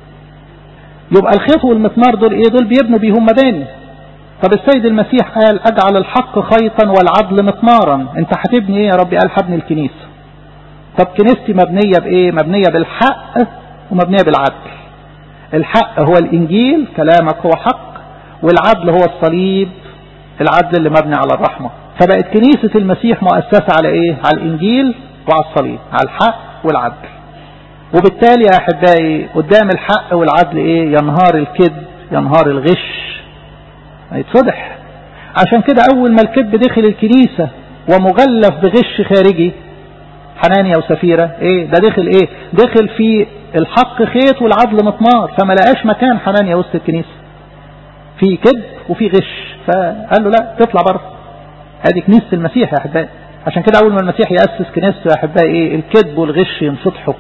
يبقى الخيط والمسمار دول ايه دول بيبنوا بيهم مباني طب السيد المسيح قال اجعل الحق خيطا والعدل مطمارا انت هتبني ايه يا ربي قال هبني الكنيسة طب كنيستي مبنية بايه مبنية بالحق ومبنية بالعدل الحق هو الانجيل كلامك هو حق والعدل هو الصليب العدل اللي مبني على الرحمة فبقت كنيسة المسيح مؤسسة على ايه على الانجيل وعلى الصليب على الحق والعدل وبالتالي يا احبائي قدام الحق والعدل ايه ينهار الكذب ينهار الغش هيتفضح عشان كده اول ما الكذب دخل الكنيسة ومغلف بغش خارجي حنانيا وسفيرة ايه ده دخل ايه دخل في الحق خيط والعدل مطمار فما لقاش مكان حنانيا وسط الكنيسة في كذب وفي غش فقال له لا تطلع بره هذه كنيسة المسيح يا أحبائي عشان كده أول ما المسيح يأسس كنيسته يا أحبائي إيه الكذب والغش ينفضحوا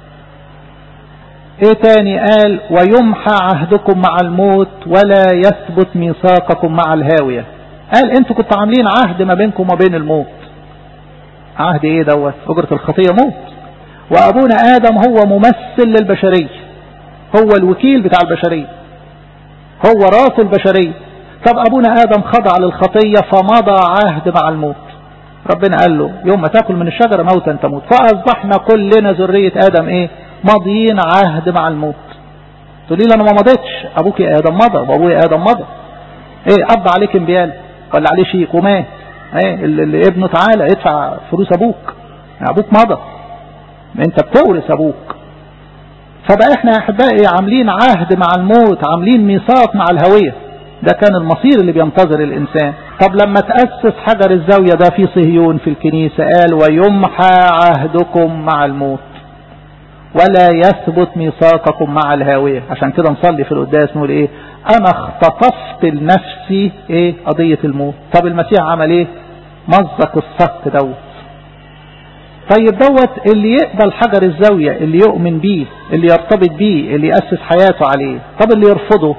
إيه تاني قال ويمحى عهدكم مع الموت ولا يثبت ميثاقكم مع الهاوية قال انتوا كنتوا عاملين عهد ما بينكم وبين الموت عهد ايه دوت اجرة الخطية موت وابونا ادم هو ممثل للبشرية هو الوكيل بتاع البشرية هو راس البشرية طب ابونا ادم خضع للخطية فمضى عهد مع الموت ربنا قال له يوم ما تاكل من الشجرة موتا تموت فاصبحنا كلنا ذرية ادم ايه ماضيين عهد مع الموت تقول لي انا ما مضيتش ابوك يا ادم مضى وابويا ادم مضى ايه قضى عليك انبيال ولا عليه شيك ومات ايه اللي ابنه تعالى ادفع فلوس ابوك ابوك مضى انت بتورث ابوك فبقى احنا يا احبائي عاملين عهد مع الموت عاملين ميثاق مع الهوية ده كان المصير اللي بينتظر الانسان طب لما تأسس حجر الزاوية ده في صهيون في الكنيسة قال ويمحى عهدكم مع الموت ولا يثبت ميثاقكم مع الهاوية عشان كده نصلي في القداس نقول ايه انا اختطفت لنفسي ايه قضية الموت طب المسيح عمل ايه مزق الصك دوت طيب دوت اللي يقبل حجر الزاوية اللي يؤمن بيه اللي يرتبط بيه اللي يأسس حياته عليه طب اللي يرفضه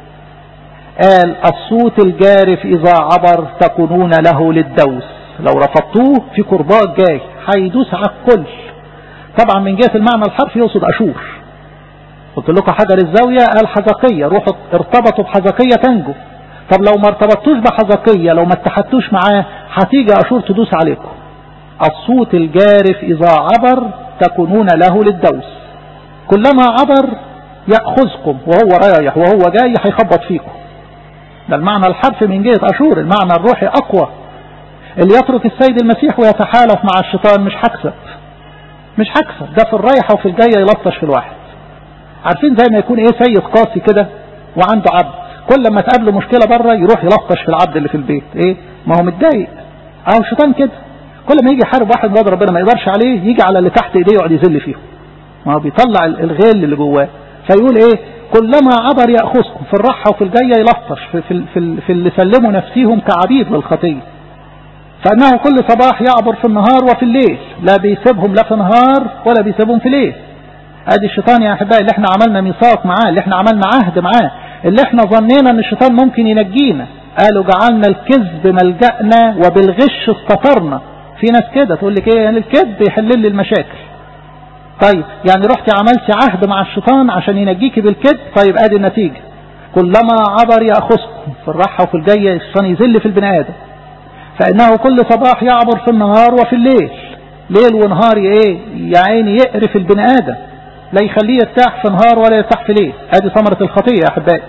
قال الصوت الجارف إذا عبر تكونون له للدوس لو رفضتوه في كرباء جاي هيدوس على الكل طبعا من جهة المعنى الحرفي يقصد أشور قلت لكم حجر الزاوية قال حزقية روحوا ارتبطوا بحزقية تنجو طب لو ما ارتبطتوش بحزقية لو ما اتحدتوش معاه هتيجي أشور تدوس عليكم الصوت الجارف إذا عبر تكونون له للدوس كلما عبر يأخذكم وهو رايح وهو جاي هيخبط فيكم ده المعنى الحرفي من جهة أشور المعنى الروحي أقوى اللي يترك السيد المسيح ويتحالف مع الشيطان مش هكسب مش هكسب ده في الرايحة وفي الجاية يلطش في الواحد عارفين زي ما يكون ايه سيد قاسي كده وعنده عبد كل ما تقابله مشكلة بره يروح يلطش في العبد اللي في البيت ايه ما هو متضايق اهو الشيطان كده كل ما يجي يحارب واحد ولاد ربنا ما يقدرش عليه يجي على اللي تحت ايديه يقعد يذل فيهم ما هو بيطلع الغل اللي جواه فيقول ايه كلما عبر ياخذكم في الراحه وفي الجايه يلطش في, في, في, في اللي سلموا نفسهم كعبيد للخطيه فانه كل صباح يعبر في النهار وفي الليل لا بيسيبهم لا في نهار ولا بيسيبهم في ليل ادي الشيطان يا احبائي اللي احنا عملنا ميثاق معاه اللي احنا عملنا عهد معاه اللي احنا ظنينا ان الشيطان ممكن ينجينا قالوا جعلنا الكذب ملجأنا وبالغش استطرنا في ناس كده تقول لك ايه الكذب يحل لي المشاكل طيب يعني رحت عملت عهد مع الشيطان عشان ينجيك بالكذب طيب ادي النتيجة كلما عبر يأخذكم في الراحة وفي الجاية الشيطان يذل في البني آدم فإنه كل صباح يعبر في النهار وفي الليل ليل ونهار ايه يا عيني يقرف البني آدم لا يخليه يرتاح في نهار ولا يرتاح في ليل ادي ثمرة الخطية يا احبائي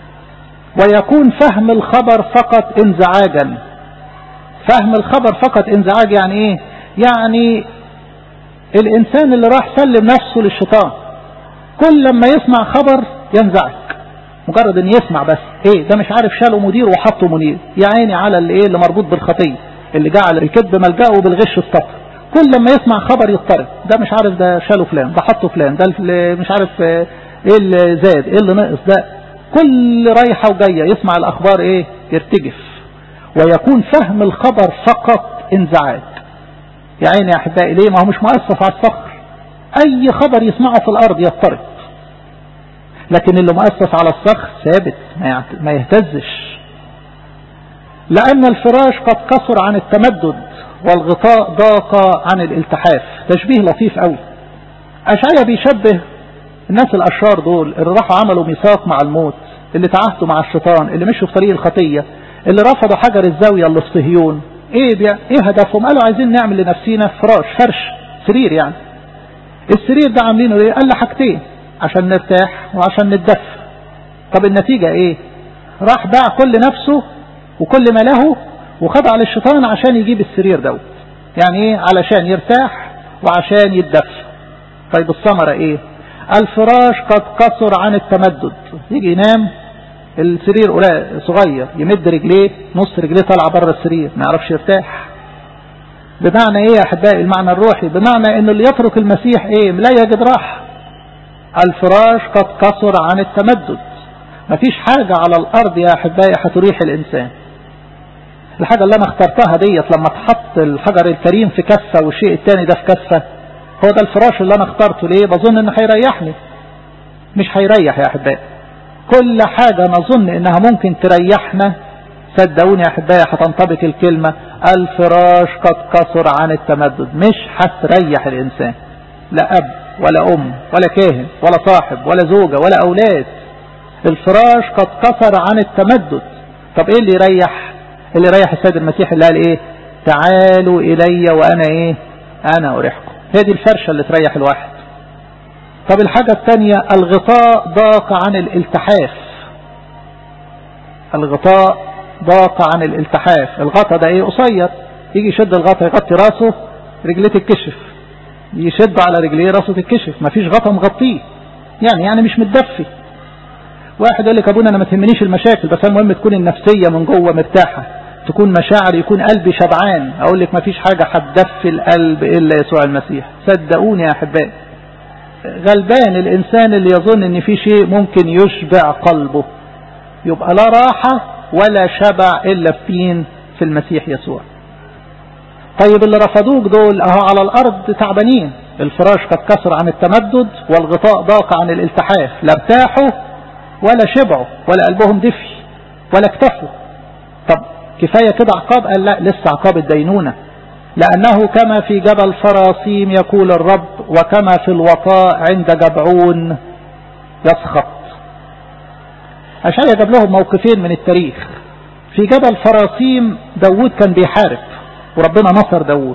ويكون فهم الخبر فقط انزعاجا فهم الخبر فقط انزعاج يعني ايه يعني الانسان اللي راح سلم نفسه للشيطان كل لما يسمع خبر ينزعج مجرد ان يسمع بس ايه ده مش عارف شاله مدير وحطه منير يا عيني على اللي ايه اللي مربوط بالخطيه اللي جعل الكذب ملجأه بالغش السطر كل لما يسمع خبر يضطرب ده مش عارف ده شاله فلان ده حطه فلان ده مش عارف ايه اللي زاد ايه اللي نقص ده كل رايحه وجايه يسمع الاخبار ايه يرتجف ويكون فهم الخبر فقط انزعاج يا عيني يا احبائي ليه ما هو مش مؤسس على الصخر اي خبر يسمعه في الارض يضطرب لكن اللي مؤسس على الصخر ثابت ما يهتزش لأن الفراش قد كسر عن التمدد والغطاء ضاق عن الالتحاف تشبيه لطيف قوي أشعيا بيشبه الناس الأشرار دول اللي راحوا عملوا ميثاق مع الموت اللي تعهدوا مع الشيطان اللي مشوا في طريق الخطية اللي رفضوا حجر الزاوية اللي في صهيون ايه بيع ايه هدفهم قالوا عايزين نعمل لنفسينا فراش فرش سرير يعني السرير ده عاملينه ايه قال حاجتين عشان نرتاح وعشان نتدفى طب النتيجة ايه راح باع كل نفسه وكل ما له وخضع للشيطان عشان يجيب السرير دوت يعني ايه علشان يرتاح وعشان يتدفى طيب الثمرة ايه الفراش قد قصر عن التمدد يجي ينام السرير صغير يمد رجليه نص رجليه طالعه بره السرير ما يعرفش يرتاح بمعنى ايه يا احبائي المعنى الروحي بمعنى ان اللي يترك المسيح ايه لا يجد راحه الفراش قد قصر عن التمدد مفيش حاجة على الأرض يا أحبائي هتريح الإنسان الحاجة اللي أنا اخترتها ديت لما تحط الحجر الكريم في كفة والشيء التاني ده في كفة هو ده الفراش اللي أنا اخترته ليه بظن إنه هيريحني مش هيريح يا أحبائي كل حاجة نظن إنها ممكن تريحنا صدقوني يا أحبائي هتنطبق الكلمة الفراش قد كسر عن التمدد مش هتريح الإنسان لا أب ولا أم ولا كاهن ولا صاحب ولا زوجة ولا أولاد الفراش قد كسر عن التمدد طب ايه اللي يريح اللي يريح السيد المسيح اللي قال ايه تعالوا الي وانا ايه انا اريحكم هي دي الفرشة اللي تريح الواحد طب الحاجة الثانية الغطاء ضاق عن الالتحاف الغطاء ضاق عن الالتحاف الغطاء ده ايه قصير يجي يشد الغطاء يغطي راسه رجليه تتكشف يشد على رجليه راسه تتكشف مفيش غطاء مغطيه يعني يعني مش متدفي واحد يقول لك ابونا انا ما تهمنيش المشاكل بس المهم تكون النفسيه من جوه مرتاحه تكون مشاعر يكون قلبي شبعان اقول لك ما فيش حاجه هتدفي القلب الا يسوع المسيح صدقوني يا احبائي غلبان الانسان اللي يظن ان في شيء ممكن يشبع قلبه يبقى لا راحه ولا شبع الا فين في المسيح يسوع طيب اللي رفضوك دول اهو على الارض تعبانين الفراش قد كسر عن التمدد والغطاء ضاق عن الالتحاف لا ارتاحوا ولا شبعوا ولا قلبهم دفي ولا اكتفوا طب كفاية كده عقاب قال لا لسه عقاب الدينونة لأنه كما في جبل فراسيم يقول الرب وكما في الوطاء عند جبعون يسخط أشعيا جاب لهم موقفين من التاريخ في جبل فراسيم داود كان بيحارب وربنا نصر داود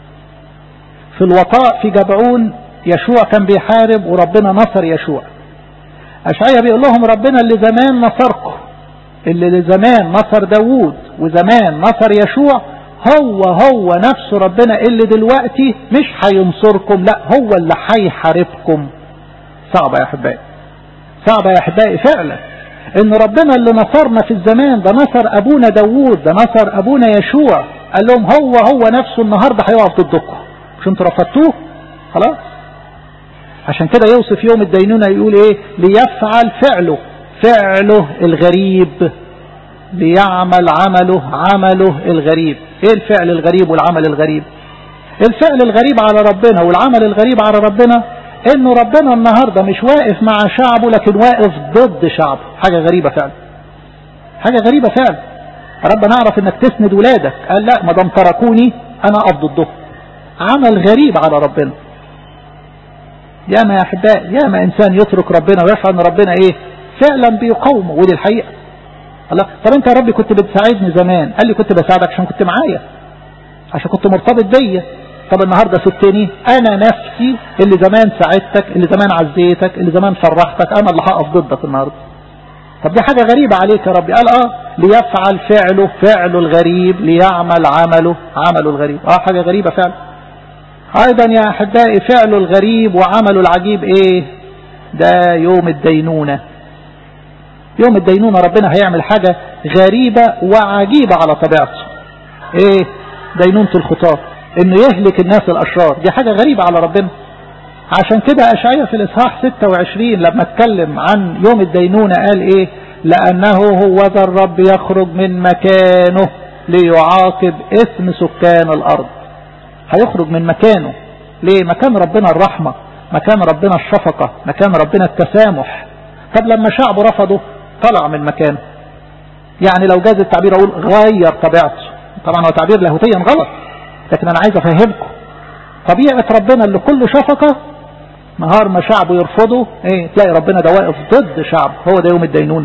في الوطاء في جبعون يشوع كان بيحارب وربنا نصر يشوع أشعيا بيقول لهم ربنا اللي زمان نصركم اللي زمان نصر داوود وزمان نصر يشوع هو هو نفسه ربنا اللي دلوقتي مش هينصركم لا هو اللي هيحاربكم صعبة يا أحبائي صعبة يا أحبائي فعلا إن ربنا اللي نصرنا في الزمان ده نصر أبونا داوود ده نصر أبونا يشوع قال لهم هو هو نفسه النهاردة هيقف ضدكم مش انتوا رفضتوه خلاص عشان كده يوصف يوم الدينونة يقول ايه ليفعل فعله فعله الغريب ليعمل عمله عمله الغريب ايه الفعل الغريب والعمل الغريب الفعل الغريب على ربنا والعمل الغريب على ربنا انه ربنا النهاردة مش واقف مع شعبه لكن واقف ضد شعبه حاجة غريبة فعلا حاجة غريبة فعلا رب نعرف انك تسند ولادك قال لا ما دام تركوني انا اقف ضدهم عمل غريب على ربنا ياما يا احبائي ياما انسان يترك ربنا ويفعل ان ربنا ايه فعلا بيقاومه ودي الحقيقه الله طب انت يا ربي كنت بتساعدني زمان قال لي كنت بساعدك عشان كنت معايا عشان كنت مرتبط بيا طب النهارده سبتني انا نفسي اللي زمان ساعدتك اللي زمان عزيتك اللي زمان فرحتك انا اللي هقف ضدك النهارده طب دي حاجه غريبه عليك يا ربي قال اه ليفعل فعله فعله الغريب ليعمل عمله عمله الغريب اه حاجه غريبه فعلا ايضا يا احبائي فعله الغريب وعمله العجيب ايه ده يوم الدينونة يوم الدينونة ربنا هيعمل حاجة غريبة وعجيبة على طبيعته ايه دينونة الخطاة انه يهلك الناس الاشرار دي حاجة غريبة على ربنا عشان كده اشعيا في الاصحاح 26 لما اتكلم عن يوم الدينونة قال ايه لانه هو ذا الرب يخرج من مكانه ليعاقب اثم سكان الارض هيخرج من مكانه ليه مكان ربنا الرحمة مكان ربنا الشفقة مكان ربنا التسامح طب لما شعبه رفضه طلع من مكانه يعني لو جاز التعبير اقول غير طبيعته طبعا هو تعبير لاهوتيا غلط لكن انا عايز افهمكم طبيعة ربنا اللي كله شفقة نهار ما شعبه يرفضه ايه تلاقي ربنا ده واقف ضد شعبه هو ده يوم الدينون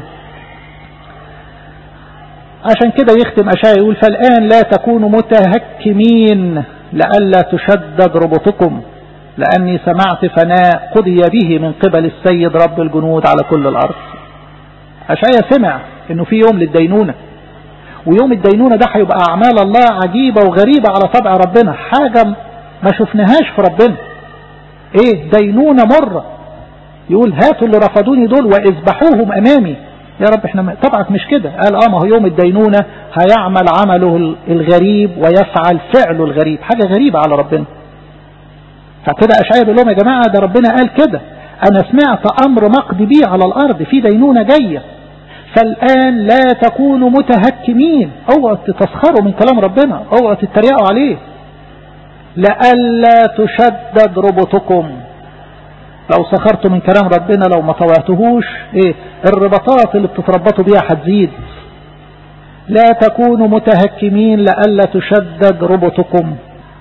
عشان كده يختم أشعيا يقول فالآن لا تكونوا متهكمين لئلا تشدد ربطكم لأني سمعت فناء قضي به من قبل السيد رب الجنود على كل الأرض أشعيا سمع إنه في يوم للدينونة ويوم الدينونة ده هيبقى أعمال الله عجيبة وغريبة على طبع ربنا حاجة ما شفناهاش في ربنا إيه دينونة مرة يقول هاتوا اللي رفضوني دول واذبحوهم أمامي يا رب احنا طبعك مش كده قال اه ما هو يوم الدينونة هيعمل عمله الغريب ويفعل فعله الغريب حاجة غريبة على ربنا فكده أشعير بيقول لهم يا جماعة ده ربنا قال كده أنا سمعت أمر مقضي بيه على الأرض في دينونة جاية فالآن لا تكونوا متهكمين اوعوا تتسخروا من كلام ربنا اوعوا تتريقوا عليه لئلا تشدد ربطكم لو سخرتوا من كلام ربنا لو ما طوعتهوش ايه الرباطات اللي بتتربطوا بيها هتزيد لا تكونوا متهكمين لئلا تشدد ربطكم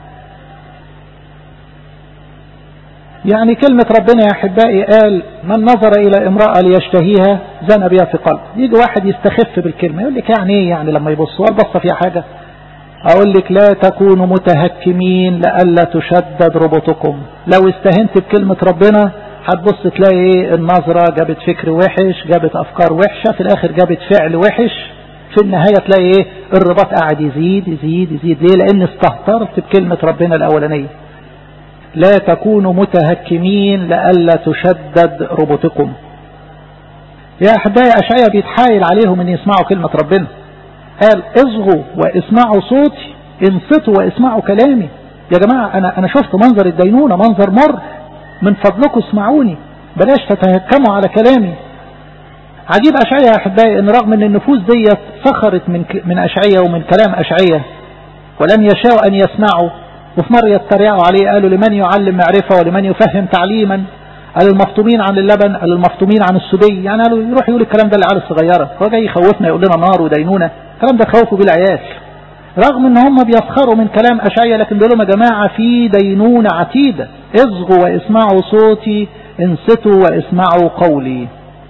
يعني كلمة ربنا يا أحبائي قال من نظر إلى امرأة ليشتهيها زنى بها في قلب يجي واحد يستخف بالكلمة يقول لك يعني إيه يعني لما يبص هو بص فيها حاجة أقول لك لا تكونوا متهكمين لئلا تشدد ربطكم لو استهنت بكلمة ربنا هتبص تلاقي ايه النظرة جابت فكر وحش جابت أفكار وحشة في الآخر جابت فعل وحش في النهاية تلاقي ايه الرباط قاعد يزيد يزيد يزيد ليه لأن استهترت بكلمة ربنا الأولانية لا تكونوا متهكمين لئلا تشدد ربطكم يا أحبائي أشعيا بيتحايل عليهم أن يسمعوا كلمة ربنا قال اصغوا واسمعوا صوتي انصتوا واسمعوا كلامي يا جماعة أنا, أنا شفت منظر الدينونة منظر مر من فضلكم اسمعوني بلاش تتهكموا على كلامي عجيب أشعية يا أحبائي أن رغم أن النفوس ديت سخرت من, من أشعية ومن كلام أشعية ولم يشاءوا أن يسمعوا وفي مرة يتريقوا عليه قالوا لمن يعلم معرفة ولمن يفهم تعليما قال المفطومين عن اللبن قال المفطومين عن السدي يعني قالوا يروح يقول الكلام ده للعيال الصغيرة هو جاي يخوفنا يقول لنا نار ودينونة الكلام ده خوفوا بيه العيال رغم ان هم بيسخروا من كلام أشعية لكن بيقولوا يا جماعة في دينونة عتيدة اصغوا واسمعوا صوتي انصتوا واسمعوا قولي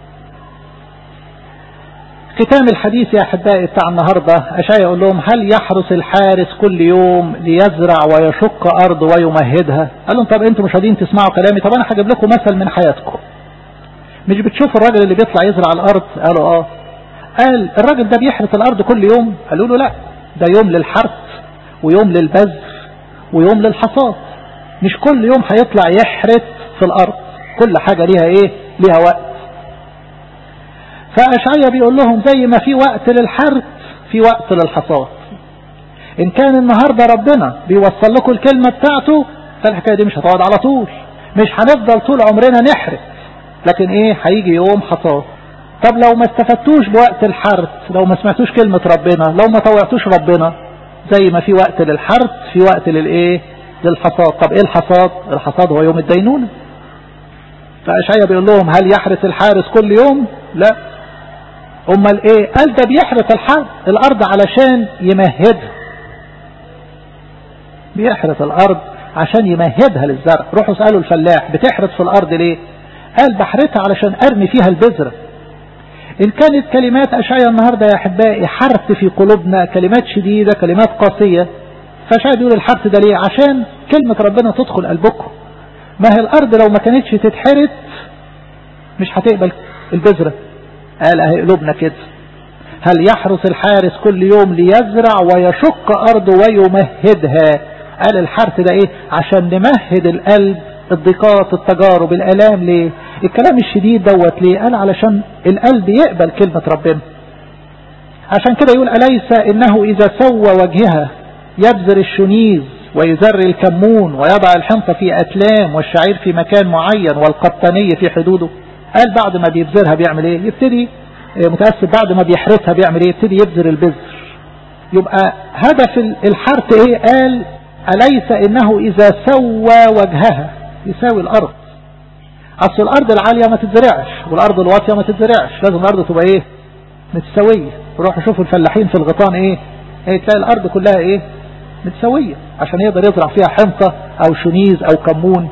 ختام الحديث يا أحبائي بتاع النهاردة أشعيا يقول لهم هل يحرس الحارس كل يوم ليزرع ويشق أرض ويمهدها قال لهم طب أنتم مش راضيين تسمعوا كلامي طب أنا هجيب لكم مثل من حياتكم مش بتشوفوا الراجل اللي بيطلع يزرع الأرض قالوا آه قال الراجل ده بيحرس الأرض كل يوم قالوا له لا ده يوم للحرث ويوم للبذر ويوم للحصاد مش كل يوم هيطلع يحرث في الأرض كل حاجة ليها إيه ليها وقت فأشعيا بيقول لهم زي ما في وقت للحرث في وقت للحصاد إن كان النهاردة ربنا بيوصل لكم الكلمة بتاعته فالحكاية دي مش هتقعد على طول مش هنفضل طول عمرنا نحرث لكن ايه هيجي يوم حصاد طب لو ما استفدتوش بوقت الحرث لو ما سمعتوش كلمة ربنا لو ما طوعتوش ربنا زي ما في وقت للحرث في وقت للايه للحصاد طب ايه الحصاد الحصاد هو يوم الدينونة فأشعيا بيقول لهم هل يحرث الحارس كل يوم لا امال ايه قال ده بيحرث الحرث الارض علشان يمهدها بيحرث الارض عشان يمهدها للزرع روحوا اسالوا الفلاح بتحرث في الارض ليه قال بحرثها علشان ارمي فيها البذره ان كانت كلمات اشعيا النهارده يا احبائي حرث في قلوبنا كلمات شديده كلمات قاسيه فاشعيا بيقول الحرث ده ليه عشان كلمه ربنا تدخل قلبكم ما هي الارض لو ما كانتش تتحرث مش هتقبل البذره قال اهي قلوبنا كده هل يحرس الحارس كل يوم ليزرع ويشق أرضه ويمهدها قال الحرث ده ايه عشان نمهد القلب الضيقات التجارب الالام ليه الكلام الشديد دوت ليه قال علشان القلب يقبل كلمة ربنا عشان كده يقول أليس إنه إذا سوى وجهها يبذر الشنيز ويزر الكمون ويضع الحنطة في أتلام والشعير في مكان معين والقطنية في حدوده قال بعد ما بيبذرها بيعمل ايه يبتدي متأسف بعد ما بيحرثها بيعمل ايه يبتدي يبذر البذر يبقى هدف الحرث ايه قال أليس إنه إذا سوى وجهها يساوي الأرض أصل الأرض العالية ما تتزرعش والأرض الواطية ما تتزرعش لازم الأرض تبقى إيه متساوية روحوا شوفوا الفلاحين في الغيطان إيه إيه تلاقي الأرض كلها إيه متساوية عشان يقدر يزرع فيها حنطة أو شنيز أو كمون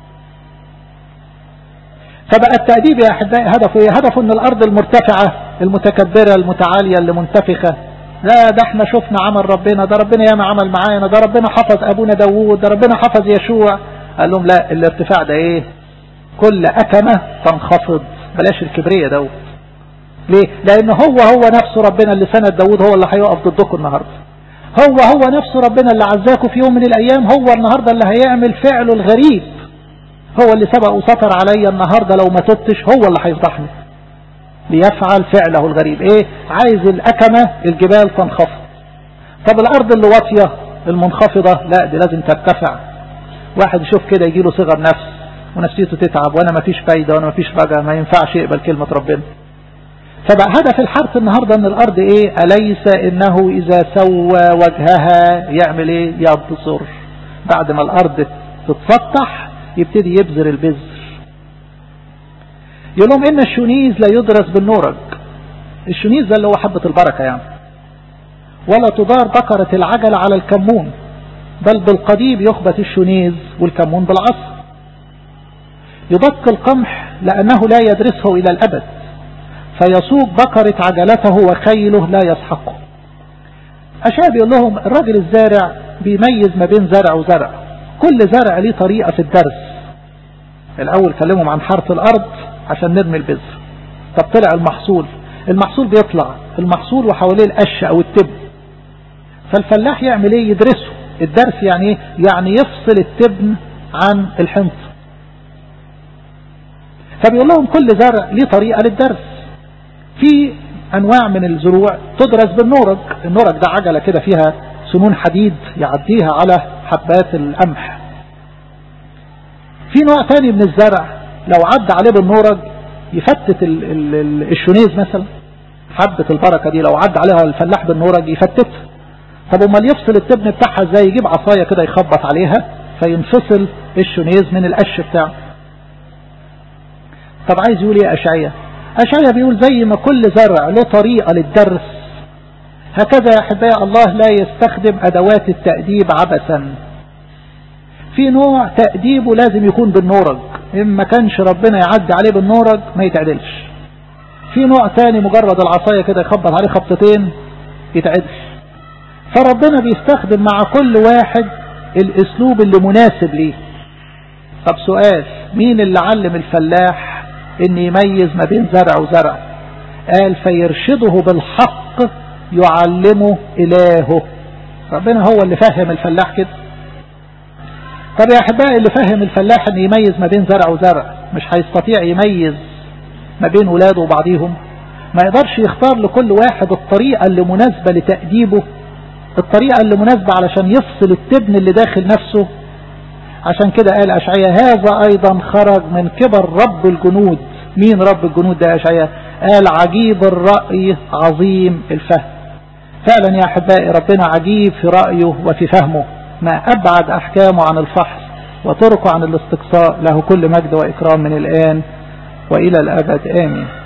فبقى التأديب يا أحبائي هدفه إيه هدفه أن الأرض المرتفعة المتكبرة المتعالية اللي منتفخة لا ده احنا شفنا عمل ربنا ده ربنا ياما عمل معانا ده ربنا حفظ أبونا داوود ده ربنا حفظ يشوع قال لهم لا الارتفاع ده ايه كل أكمة تنخفض بلاش الكبرية دوت ليه لأن هو هو نفسه ربنا اللي سند داوود هو اللي هيقف ضدكم النهاردة هو هو نفسه ربنا اللي عزاكم في يوم من الأيام هو النهاردة اللي هيعمل فعله الغريب هو اللي سبق وسطر عليا النهاردة لو ما تبتش هو اللي هيفضحني ليفعل فعله الغريب ايه عايز الأكمة الجبال تنخفض طب الأرض اللي واطية المنخفضة لا دي لازم ترتفع واحد يشوف كده يجيله صغر نفس ونفسيته تتعب وانا ما فيش فايدة وانا ما فيش رجع ما ينفعش يقبل كلمة ربنا فبقى هدف الحرث النهاردة ان الارض ايه أليس انه اذا سوى وجهها يعمل ايه يبصر بعد ما الارض تتسطح يبتدي يبذر البذر يقول لهم ان الشنيز لا يدرس بالنورج الشنيز ده اللي هو حبة البركة يعني ولا تدار بقرة العجلة على الكمون بل بالقضيب يخبت الشنيز والكمون بالعصر يدق القمح لأنه لا يدرسه إلى الأبد فيسوق بقرة عجلته وخيله لا يسحقه أشياء بيقول لهم الراجل الزارع بيميز ما بين زرع وزرع كل زرع ليه طريقة في الدرس الأول كلمهم عن حرث الأرض عشان نرمي البذر طب طلع المحصول المحصول بيطلع المحصول وحواليه القش أو التب فالفلاح يعمل ايه يدرسه الدرس يعني ايه يعني يفصل التبن عن الحنط فبيقول لهم كل زرع ليه طريقة للدرس في انواع من الزروع تدرس بالنورج النورج ده عجلة كده فيها سنون حديد يعديها على حبات القمح في نوع تاني من الزرع لو عدى عليه بالنورج يفتت ال ال ال الشنيز مثلا حبة البركة دي لو عدى عليها الفلاح بالنورج يفتتها طب امال يفصل التبن بتاعها ازاي يجيب عصاية كده يخبط عليها فينفصل الشنيز من القش بتاعه طب عايز يقول ايه اشعية اشعية بيقول زي ما كل زرع له طريقة للدرس هكذا يا احبائي الله لا يستخدم ادوات التأديب عبثا في نوع تأديبه لازم يكون بالنورج إن ما كانش ربنا يعدي عليه بالنورج ما يتعدلش في نوع تاني مجرد العصاية كده يخبط عليه خبطتين يتعدل فربنا بيستخدم مع كل واحد الاسلوب اللي مناسب ليه طب سؤال مين اللي علم الفلاح ان يميز ما بين زرع وزرع قال فيرشده بالحق يعلمه الهه ربنا هو اللي فهم الفلاح كده طب يا احبائي اللي فهم الفلاح ان يميز ما بين زرع وزرع مش هيستطيع يميز ما بين ولاده وبعضيهم ما يقدرش يختار لكل واحد الطريقة اللي مناسبة لتأديبه الطريقة اللي مناسبة علشان يفصل التبن اللي داخل نفسه عشان كده قال أشعية هذا أيضا خرج من كبر رب الجنود مين رب الجنود ده أشعية قال عجيب الرأي عظيم الفهم فعلا يا أحبائي ربنا عجيب في رأيه وفي فهمه ما أبعد أحكامه عن الفحص وطرقه عن الاستقصاء له كل مجد وإكرام من الآن وإلى الأبد آمين